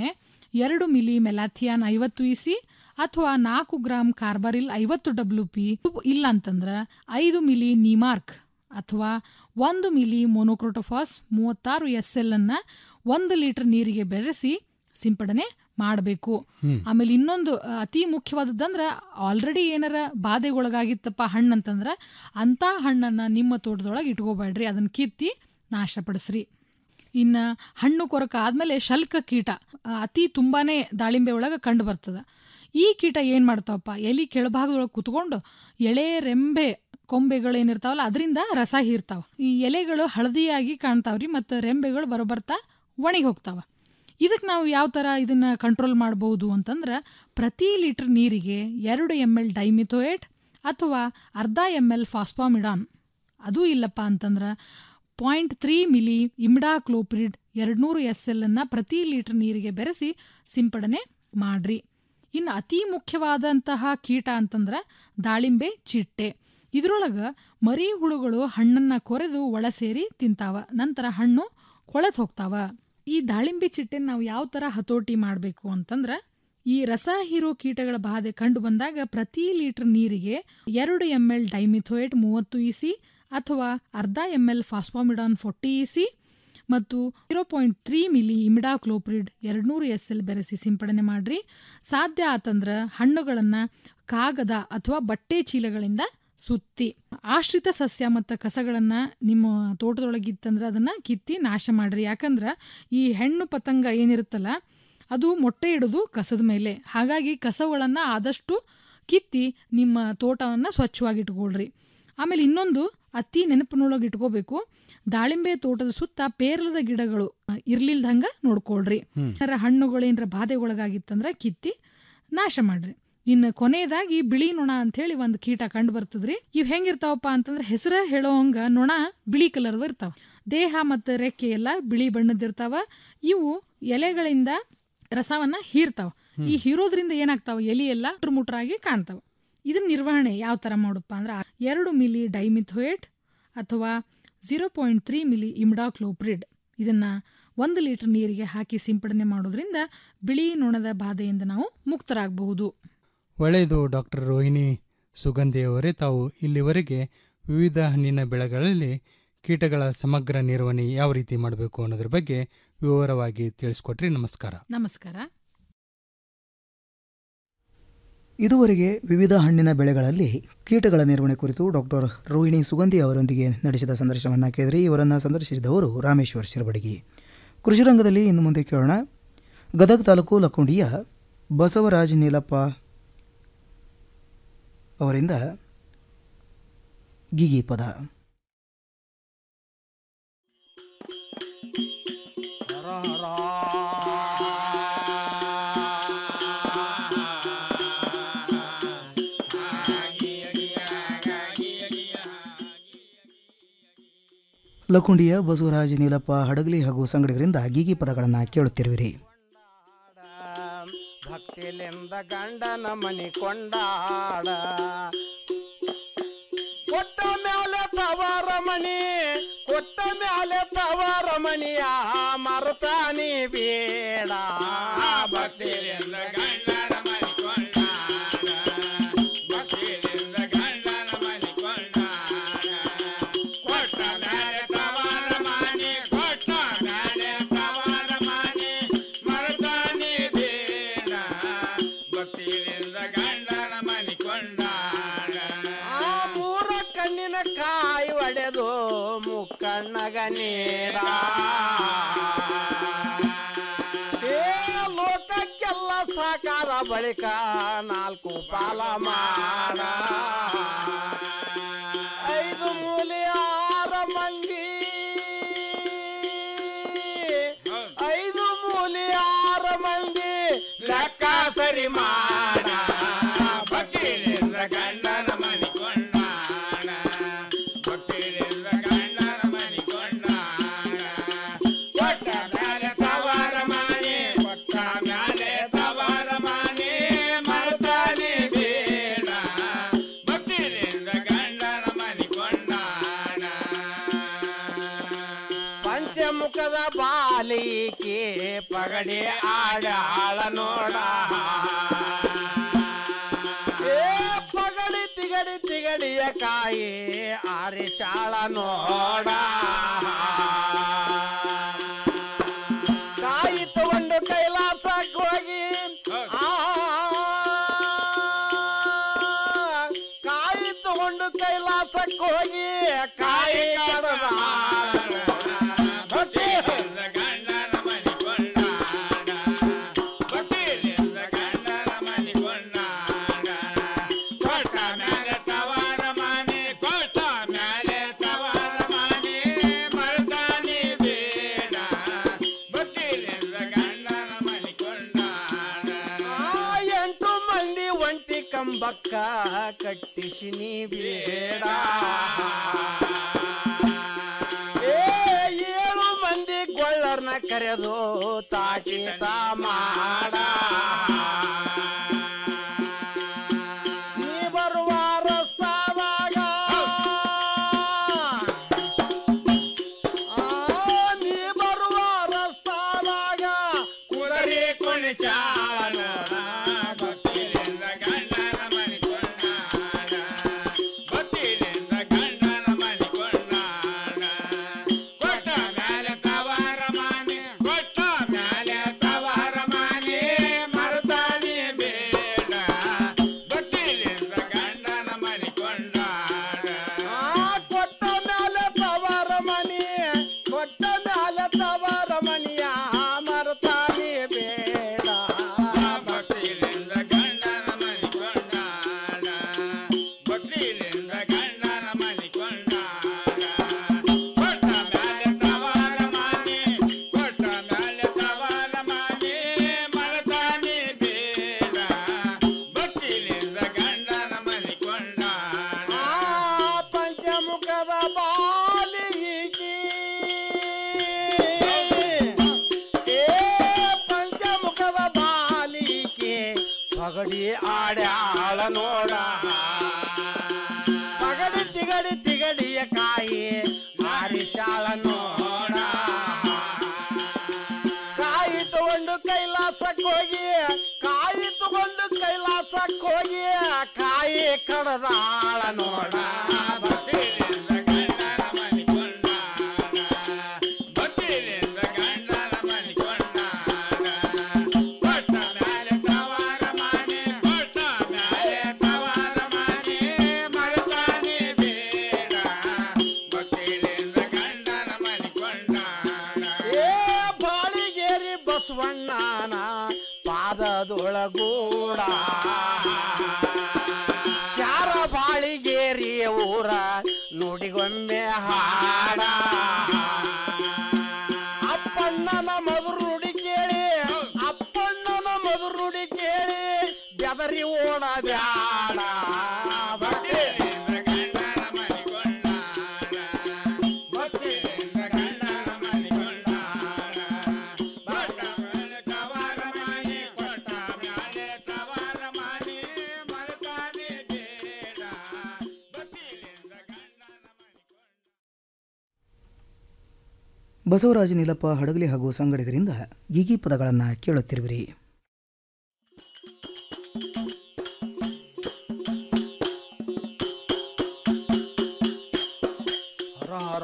ಎರಡು ಮಿಲಿ ಮೆಲಾಥಿಯಾನ್ ಐವತ್ತು ಇಸಿ ಅಥವಾ ನಾಲ್ಕು ಗ್ರಾಂ ಕಾರ್ಬರಿಲ್ ಐವತ್ತು ಡಬ್ಲ್ಯೂ ಪಿ ಇಲ್ಲ ಅಂತಂದ್ರೆ ಐದು ಮಿಲಿ ನಿಮಾರ್ಕ್ ಅಥವಾ ಒಂದು ಮಿಲಿ ಮೊನೋಕ್ರೋಟೋಫಾಸ್ ಮೂವತ್ತಾರು ಎಸ್ ಎಲ್ ಅನ್ನ ಒಂದು ಲೀಟರ್ ನೀರಿಗೆ ಬೆರೆಸಿ ಸಿಂಪಡಣೆ ಮಾಡಬೇಕು ಹ್ಮ್. ಆಮೇಲೆ ಇನ್ನೊಂದು ಅ, ಅತಿ ಮುಖ್ಯವಾದದ್ದಂದ್ರೆ ಆಲ್ರೆಡಿ ಏನಾರ ಬಾಧೆಗೊಳಗಾಗಿತ್ತಪ್ಪ ಹಣ್ಣು ಅಂತಂದ್ರೆ ಅಂಥ ಹಣ್ಣನ್ನು ನಿಮ್ಮ ತೋಟದೊಳಗೆ ಇಟ್ಕೋಬೇಡ್ರಿ ಅದನ್ನು ಕಿತ್ತಿ ನಾಶಪಡಿಸ್ರಿ ಇನ್ನು ಹಣ್ಣು ಕೊರಕ ಆದಮೇಲೆ ಶಲ್ಕ ಕೀಟ ಆ, ಅತಿ ತುಂಬಾನೇ ದಾಳಿಂಬೆ ಒಳಗೆ ಕಂಡು ಬರ್ತದೆ ಈ ಕೀಟ ಏನು ಮಾಡ್ತಾವಪ್ಪ ಎಲಿ ಕೆಳಭಾಗದೊಳಗೆ ಕುತ್ಕೊಂಡು ಎಳೆ ರೆಂಬೆ ಕೊಂಬೆಗಳೇನಿರ್ತಾವಲ್ಲ ಅದರಿಂದ ರಸ ಹೀರ್ತಾವ ಈ ಎಲೆಗಳು ಹಳದಿಯಾಗಿ ಕಾಣ್ತಾವ್ರಿ ಮತ್ತು ರೆಂಬೆಗಳು ಬರೋಬರ್ತಾ ಒಣಗಿ ಹೋಗ್ತಾವ ಇದಕ್ಕೆ ನಾವು ಯಾವ ಥರ ಇದನ್ನು ಕಂಟ್ರೋಲ್ ಮಾಡ್ಬೋದು ಅಂತಂದ್ರೆ ಪ್ರತಿ ಲೀಟ್ರ್ ನೀರಿಗೆ ಎರಡು ಎಮ್ ಎಲ್ ಡೈಮಿಥೋಯೇಟ್ ಅಥವಾ ಅರ್ಧ ಎಮ್ ಎಲ್ ಫಾಸ್ಫಾಮಿಡಾನ್ ಅದೂ ಇಲ್ಲಪ್ಪ ಅಂತಂದ್ರೆ point three milli imidacloprid ಎರಡುನೂರು ಎಸ್ ಎಲ್ ಅನ್ನು ಪ್ರತಿ ಲೀಟರ್ ನೀರಿಗೆ ಬೆರೆಸಿ ಸಿಂಪಡಣೆ ಮಾಡ್ರಿ ಇನ್ನು ಅತಿ ಮುಖ್ಯವಾದಂತಹ ಕೀಟ ಅಂತಂದ್ರೆ ದಾಳಿಂಬೆ ಚಿಟ್ಟೆ ಇದ್ರೊಳಗೆ ಮರಿ ಹುಳುಗಳು ಹಣ್ಣನ್ನು ಕೊರೆದು ಒಳ ಸೇರಿ ತಿಂತಾವ ನಂತರ ಹಣ್ಣು ಕೊಳೆತು ಹೋಗ್ತಾವ ಈ ದಾಳಿಂಬೆ ಚಿಟ್ಟೆ ನಾವು ಯಾವ ಥರ ಹತೋಟಿ ಮಾಡಬೇಕು ಅಂತಂದ್ರೆ ಈ ರಸ ಹೀರೋ ಕೀಟಗಳ ಬಾಧೆ ಕಂಡು ಬಂದಾಗ ಪ್ರತಿ ಲೀಟರ್ ನೀರಿಗೆ ಎರಡು ಎಮ್ ಎಲ್ ಡೈಮಿಥೋಯೇಟ್ ಮೂವತ್ತು ಇಸಿ ಅಥವಾ ಅರ್ಧ M L phosphamidon forty EC ಮತ್ತು zero point three milli imidacloprid ಎರಡುನೂರು ಎಸ್ ಎಲ್ ಬೆರೆಸಿ ಸಿಂಪಡಣೆ ಮಾಡ್ರಿ ಸಾಧ್ಯ ಆತಂದ್ರೆ ಹಣ್ಣುಗಳನ್ನು ಕಾಗದ ಅಥವಾ ಬಟ್ಟೆ ಚೀಲಗಳಿಂದ ಸುತ್ತಿ ಆಶ್ರಿತ ಸಸ್ಯ ಮತ್ತು ಕಸಗಳನ್ನು ನಿಮ್ಮ ತೋಟದೊಳಗಿತ್ತಂದ್ರೆ ಅದನ್ನು ಕಿತ್ತಿ ನಾಶ ಮಾಡ್ರಿ ಯಾಕಂದ್ರೆ ಈ ಹೆಣ್ಣು ಪತಂಗ ಏನಿರುತ್ತಲ್ಲ ಅದು ಮೊಟ್ಟೆ ಇಡೋದು ಕಸದ ಮೇಲೆ ಹಾಗಾಗಿ ಕಸಗಳನ್ನು ಆದಷ್ಟು ಕಿತ್ತಿ ನಿಮ್ಮ ತೋಟವನ್ನು ಸ್ವಚ್ಛವಾಗಿ ಇಟ್ಕೊಳ್ರಿ ಆಮೇಲೆ ಇನ್ನೊಂದು ಅತಿ ನೆನಪಿನೊಳಗೆ ಇಟ್ಕೋಬೇಕು ದಾಳಿಂಬೆ ತೋಟದ ಸುತ್ತ ಪೇರ್ಲದ ಗಿಡಗಳು ಇರ್ಲಿಲ್ದಂಗ ನೋಡ್ಕೊಳ್ರಿ ಹ್ಮ್. ಏನಾರ ಹಣ್ಣುಗಳು ಏನಾರ ಬಾಧೆಗೊಳಗಾಗಿತ್ತಂದ್ರೆ ಕಿತ್ತಿ ನಾಶ ಮಾಡ್ರಿ ಇನ್ನು ಕೊನೆಯದಾಗಿ ಬಿಳಿ ನೊಣ ಅಂತೇಳಿ ಒಂದು ಕೀಟ ಕಂಡು ಬರ್ತದ್ರಿ ಇವ್ ಹೆಂಗಿರ್ತಾವಪ್ಪ ಅಂತಂದ್ರೆ ಹೆಸರ ಹೇಳೋವಂಗ ನೊಣ ಬಿಳಿ ಕಲರ್ ಇರ್ತಾವ ದೇಹ ಮತ್ತು ರೆಕ್ಕೆ ಎಲ್ಲ ಬಿಳಿ ಬಣ್ಣದಿರ್ತಾವ ಇವು ಎಲೆಗಳಿಂದ ರಸವನ್ನ ಹೀರ್ತಾವ ಈ ಹೀರೋದ್ರಿಂದ ಏನಾಗ್ತಾವ ಎಲಿ ಎಲ್ಲ ಮುಟ್ರಾಗಿ ಕಾಣ್ತಾವ ಇದನ್ನ ನಿರ್ವಹಣೆ ಯಾವ ಥರ ಮಾಡುತ್ತಪ್ಪ ಅಂದ್ರೆ ಎರಡು ಮಿಲಿ ಡೈಮಿಥೋಯೇಟ್ ಅಥವಾ zero point three milli imidacloprid ಇದನ್ನು ಒಂದು ಲೀಟರ್ ನೀರಿಗೆ ಹಾಕಿ ಸಿಂಪಡಣೆ ಮಾಡೋದ್ರಿಂದ ಬಿಳಿ ನೊಣದ ಬಾಧೆಯಿಂದ ನಾವು ಮುಕ್ತರಾಗಬಹುದು ಒಳ್ಳೆಯದು ಡಾಕ್ಟರ್ ರೋಹಿಣಿ ಸುಗಂಧಿಯವರೇ ತಾವು ಇಲ್ಲಿವರೆಗೆ ವಿವಿಧ ಹಣ್ಣಿನ ಬೆಳೆಗಳಲ್ಲಿ ಕೀಟಗಳ ಸಮಗ್ರ ನಿರ್ವಹಣೆ ಯಾವ ರೀತಿ ಮಾಡಬೇಕು ಅನ್ನೋದ್ರ ಬಗ್ಗೆ ವಿವರವಾಗಿ ತಿಳಿಸ್ಕೊಟ್ರಿ ನಮಸ್ಕಾರ ನಮಸ್ಕಾರ ಇದುವರೆಗೆ ವಿವಿಧ ಹಣ್ಣಿನ ಬೆಳೆಗಳಲ್ಲಿ ಕೀಟಗಳ ನಿರ್ವಹಣೆ ಕುರಿತು ಡಾಕ್ಟರ್ ರೋಹಿಣಿ ಸುಗಂಧಿ ಅವರೊಂದಿಗೆ ನಡೆಸಿದ ಸಂದರ್ಶನವನ್ನು ಕೇಳಿದ್ರಿ ಇವರನ್ನು ಸಂದರ್ಶಿಸಿದವರು ರಾಮೇಶ್ವರ್ ಶಿರಬಡಗಿ ಕೃಷಿ ರಂಗದಲ್ಲಿ ಇನ್ನು ಮುಂದೆ ಕೇಳೋಣ ಗದಗ ತಾಲೂಕು ಲಕ್ಕುಂಡಿಯ ಬಸವರಾಜ್ ನೀಲಪ್ಪ ಅವರಿಂದ ಗಿಗಿ ಪದ ಲಕ್ಕುಂಡಿಯ ಬಸವರಾಜ್ ನೀಲಪ್ಪ ಹಡಗಲಿ ಹಾಗೂ ಸಂಗಡಿಗರಿಂದ ಗೀಗಿ ಪದಗಳನ್ನು ಕೇಳುತ್ತಿರುವಿರಿ ಭಕ್ತಿಲಿಂದ ಗಂಡನ ಮನಿ ಕೊಂಡಾಡ ಕೊಟ್ಟ ಮ್ಯಾಲೆ ತವರ ಮನಿ ಕೊಟ್ಟ ಮ್ಯಾಲೆ ತವರ ಮನಿಯ ಮರತಾನಿ ಬೇಡ ಭಕ್ತಿಲಿಂದ ಗಂಡನ ಮನಿ ಕೊಂಡಾಡ ಭಕ್ತಿಲಿಂದ ಗಂಡನ ಮನಿ ಕೊಂಡಾಡ ಕೊಟ್ಟ ಮ್ಯಾಲೆ ತವರ ಮನಿ ಕೊಟ್ಟ ಮ್ಯಾಲೆ ತವರ ಮನಿ ಮರತಾನಿ ಬೇಡ ಭಕ್ತಿಲಿಂದ ಗಂಡನ ಮನಿ ಕೊಂಡಾಡ ಆ ಮೂರ ಕಣ್ಣಿನ ಕಾಯಿ ಒಡೆದು ಮುಕ್ಕಣ್ಣಗ ನೀರ ಏ ಲೋಕಕ್ಕೆಲ್ಲ ಸಾಕಾರ ಬಳಿಕ ನಾಲ್ಕು ಪಾಲ ಮಾಡ ಐದು ಮೂಲಿ ಆರ ಮಂದಿ ಐದು ಮೂಲಿ ಆರ ಮಂದಿ ಲೆಕ್ಕ ಸರಿ ಮಾಡ ಭಕ್ತಿಲಿಂದ ಗಂಡನ ಮನಿ ಕೊಂಡಾಡ ಭಕ್ತಿಲಿಂದ ಗಂಡನ ಮನಿ ಕೊಂಡಾಡ ಕೊಟ್ಟ ಮ್ಯಾಲೆ ತವರ ಮನೆ ಕೊಟ್ಟ ಮ್ಯಾಲೆ ತವರ ಮನೆ ಮರತಾನೆ ಬೇಡ ಭಕ್ತಿಲಿಂದ ಗಂಡನ ಮನಿ ಕೊಂಡಾಡ ಪಂಚಮುಖ ಮುಖದ ಬಾಲಿಕೆ ಪಗಡಿ ಆಡಾಳ ನೋಡ ಏ ಪಗಡಿ ತಿಗಡಿ ತಿಗಡಿಯ ಕಾಯಿ ಆರಿಸಾಳ ನೋಡ ಕಾಯಿ ತಗೊಂಡು ಕೈಲಾಸಕ್ಕೆ ಹೋಗಿ ಆ ಕಾಯಿ ತಗೊಂಡು ಕೈಲಾಸಕ್ಕೆ ಹೋಗಿ ಕಾಯಿ ಕಡದ ಗಂಡನ ಮನೆ ಕೊಂಡಾಡ ಬಟ್ಟಿಲಿಂದ ಗಂಡನ ಮನೆ ಕೊಂಡಾಡ ಕೊಟ್ಟ ಮ್ಯಾಲೆ ತವಾರ ಮನೆ ಕೊಟ್ಟ ಮ್ಯಾಲೆ ತವಾರ ಮನೆ ಮರ್ದಾನಿ ಬೇಡ ಬಟ್ಟಿಲಿಂದ ಗಂಡನ ಮನೆ ಕೊಂಡಾಡ ಎಂಟು ಮಂದಿ ಒಂಟಿ ಕಂಬಕ್ಕ ಕಟ್ಟಿಸಿ ನೀ ಬೇಡ ಏ ಏಳು ಮಂದಿ ಗೊಳ್ಳರ್ನ ಕರೆದು ತಾಟಿತ ಮಾಡ ನೀ ಬರುವ ರಸ್ತಾದಾಗ ಆ, ನೀ ಬರುವ ರಸ್ತಾದಾಗ ಕುದರಿ ಕುಣಿಚಾಳ ಭಕ್ತಿಲಿಂದ ಗಂಡನ ಮನೆ ಕೊಂಡಾಡ ಭಕ್ತಿಲಿಂದ ಗಂಡನ ಮನೆ ಕೊಂಡಾಡ ಕೊಟ್ಟ ಮ್ಯಾಲೆ ತವಾರ ಮಾನೆ ಕೊಟ್ಟ ಮ್ಯಾಲೆ ತವಾರ ಮಾನೆ ಮರುತಾನೆ ಬೇಡ ಭಕ್ತಿಲಿಂದ ಗಂಡನ ಮನೆ ಕೊಂಡಾಡ ಕೊಟ್ಟ ಮ್ಯಾಲೆ ತವಾರ ಮನೆ ಕೊಟ್ಟ ಮ್ಯಾಲೆ ತವಾರ ಮನಿಯ ಮರುತಾನೆ ಬೇಡ ಭಕ್ತಿಲಿಂದ ಗಂಡನ ಮನೆ ಕೊಂಡಾಡ ಭಕ್ತಿಲಿಂದ ಗಂಡನ ಮನೆ ಕೊಂಡಾಡ ಕೊಟ್ಟ ಮ್ಯಾಲೆ ತವಾರ ಮಾನೆ ಕೊಟ್ಟ ಮ್ಯಾಲೆ ತವಾರ ಮಾನೆ ಮರತಾನೆ ಬೇಡ ಭಕ್ತಿಲಿಂದ ಗಂಡನ ಮನೆ ಕೊಂಡಾಡ ಪಂಚಮುಖದ ಬಾಲಿಗೆ ಏ ಪಂಚಮುಖದ ಬಾಲಿಕೆ ಪಗಡಿ ಆಡ್ಯಾಳ ನೋಡ ಪಗಡಿ ತಿಗಡಿ ತಿಗಡಿಯ ಕಾಯಿ ಮಾರಿಶಾಳ ನೋಡ ಕಾಯಿ ತಗೊಂಡು ಕೈಲಾಸಕ್ಕೆ ಹೋಗಿ ಕಾಯಿ ತಗೊಂಡು ಕೈಲಾಸಕ್ಕೆ ಹೋಗಿ ಕಾಯಿ ಕಡದಾಳ ನೋಡ ಭಕ್ತಿಲಿಂದ ಗಂಡನ ಮನೆ ಕೊಂಡಾಡ ಭಕ್ತಿಲಿಂದ ಗಂಡನ ಮನೆ ಕೊಂಡಾಡ ಕೊಟ್ಟ ಮ್ಯಾಲೆ ತವಾರ ಮಾನೆ ಕೊಟ್ಟ ಮ್ಯಾಲೆ ತವಾರ ಮಾನೆ ಮರತಾನೆ ಬೇಡ ಭಕ್ತಿಲಿಂದ ಗಂಡನ ಮನೆ ಕೊಂಡಾಡ ಏ ಬಾಳಿಗೇರಿ ಬಸವಣ್ಣನ ಪಾದದೊಳಗೂಡ ಶಾರ ಬಾಳಿಗೇರಿಯ ಊರ ನುಡಿಗೊಮ್ಮೆ ಹಾಡ ಅಪ್ಪಣ್ಣನ ಮಧುರ ನುಡಿ ಕೇಳಿ ಅಪ್ಪಣ್ಣನ ಮಧುರ ನುಡಿ ಕೇಳಿ ಬೆದರಿ ಓಡ ಬ್ಯಾಡ ಭಕ್ತಿಲಿಂದ ಗಂಡನ ಮನೆ ಕೊಂಡಾಡ ಭಕ್ತಿಲಿಂದ ಗಂಡನ ಮನೆ ಕೊಂಡಾಡ ಕೊಟ್ಟ ಮ್ಯಾಲೆ ತವಾರ ಮಾನೆ ಕೊಟ್ಟ ಮ್ಯಾಲೆ ತವಾರ ಮಾನೆ ಮರತಾನೆ ಬೇಡ ಭಕ್ತಿಲಿಂದ ಬಸವರಾಜ ನೀಲಪ್ಪ ಹಡಗಲಿ ಹಾಗೂ ಸಂಗಡಿಗರಿಂದ ಗೀಗಿ ಪದಗಳನ್ನು ಕೇಳುತ್ತಿರುವಿರಿ ಹರ ಹರ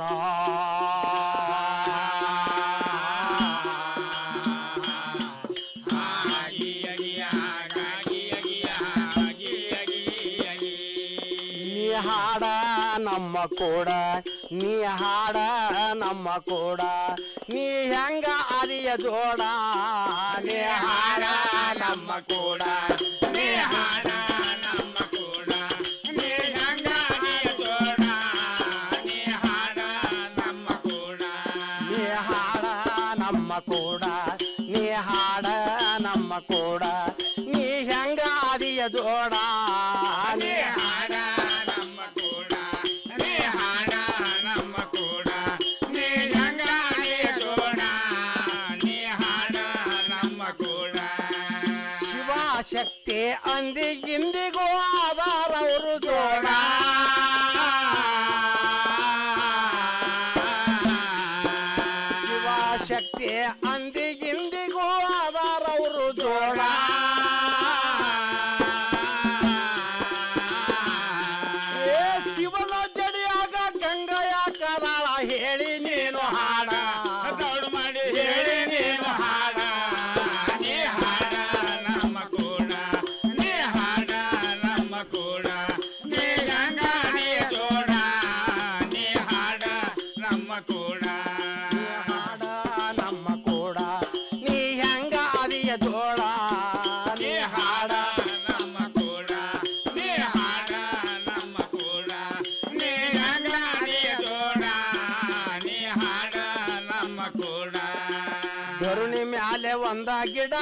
ನೀ ಹಾಡ ನಮ್ಮ ಕೂಡ ನೀ ಹಾಡ ನಮ್ಮ ಕೂಡ ನೀ ಹೆಂಗ ಅದಿಯ ಜೋಡ ನೀ ಹಾಡ ನಮ್ಮ ಕೂಡ ನೀ ಹಾಡ ನಮ್ಮ ಕೂಡ ನೀ ಹೆಂಗ ಅದಿಯ ಜೋಡ ನೀ ಹಾಡ ನಮ್ಮ ಕೂಡ ನೀ ಹಾಡ ನಮ್ಮ ಕೂಡ ನೀ ಹಾಡ ನಮ್ಮ ಕೂಡ ನೀ ಹೆಂಗ ಅದಿಯ ಜೋಡ ನೀ ಹಾಡ ನಮ್ಮ ಕೂಡ ನೀ ಹಾಡ ನಮ್ಮ ಕೂಡ ನೀ ಹೆಂಗ ಅದಿಯ ಜೋಡ ನೀ ಹಾಡ ನಮ್ಮ ಕೂಡ ಶಿವಶಕ್ತಿ ಅಂದಿಗಿಂದಿಗೂ ಆಧಾರವರು ಜೋಡ ಶಿವ ಕೂಡ ನೀ ಹಾಡ ನಮ್ಮ ಕೂಡ ನೀ ಹೆಂಗ ಅದಿಯ ಜೋಳ ನೀ ಹಾಡ ನಮ್ಮ ಕೂಡ ನೀ ಹಾಡ ನಮ್ಮ ಕೂಡ ನೀ ಹೆಂಗ ಅದಿಯ ಜೋಳ ನೀ ಹಾಡ ನಮ್ಮ ಕೂಡ ಗರುಣಿ ಮ್ಯಾಲೆ ಒಂದ ಗಿಡ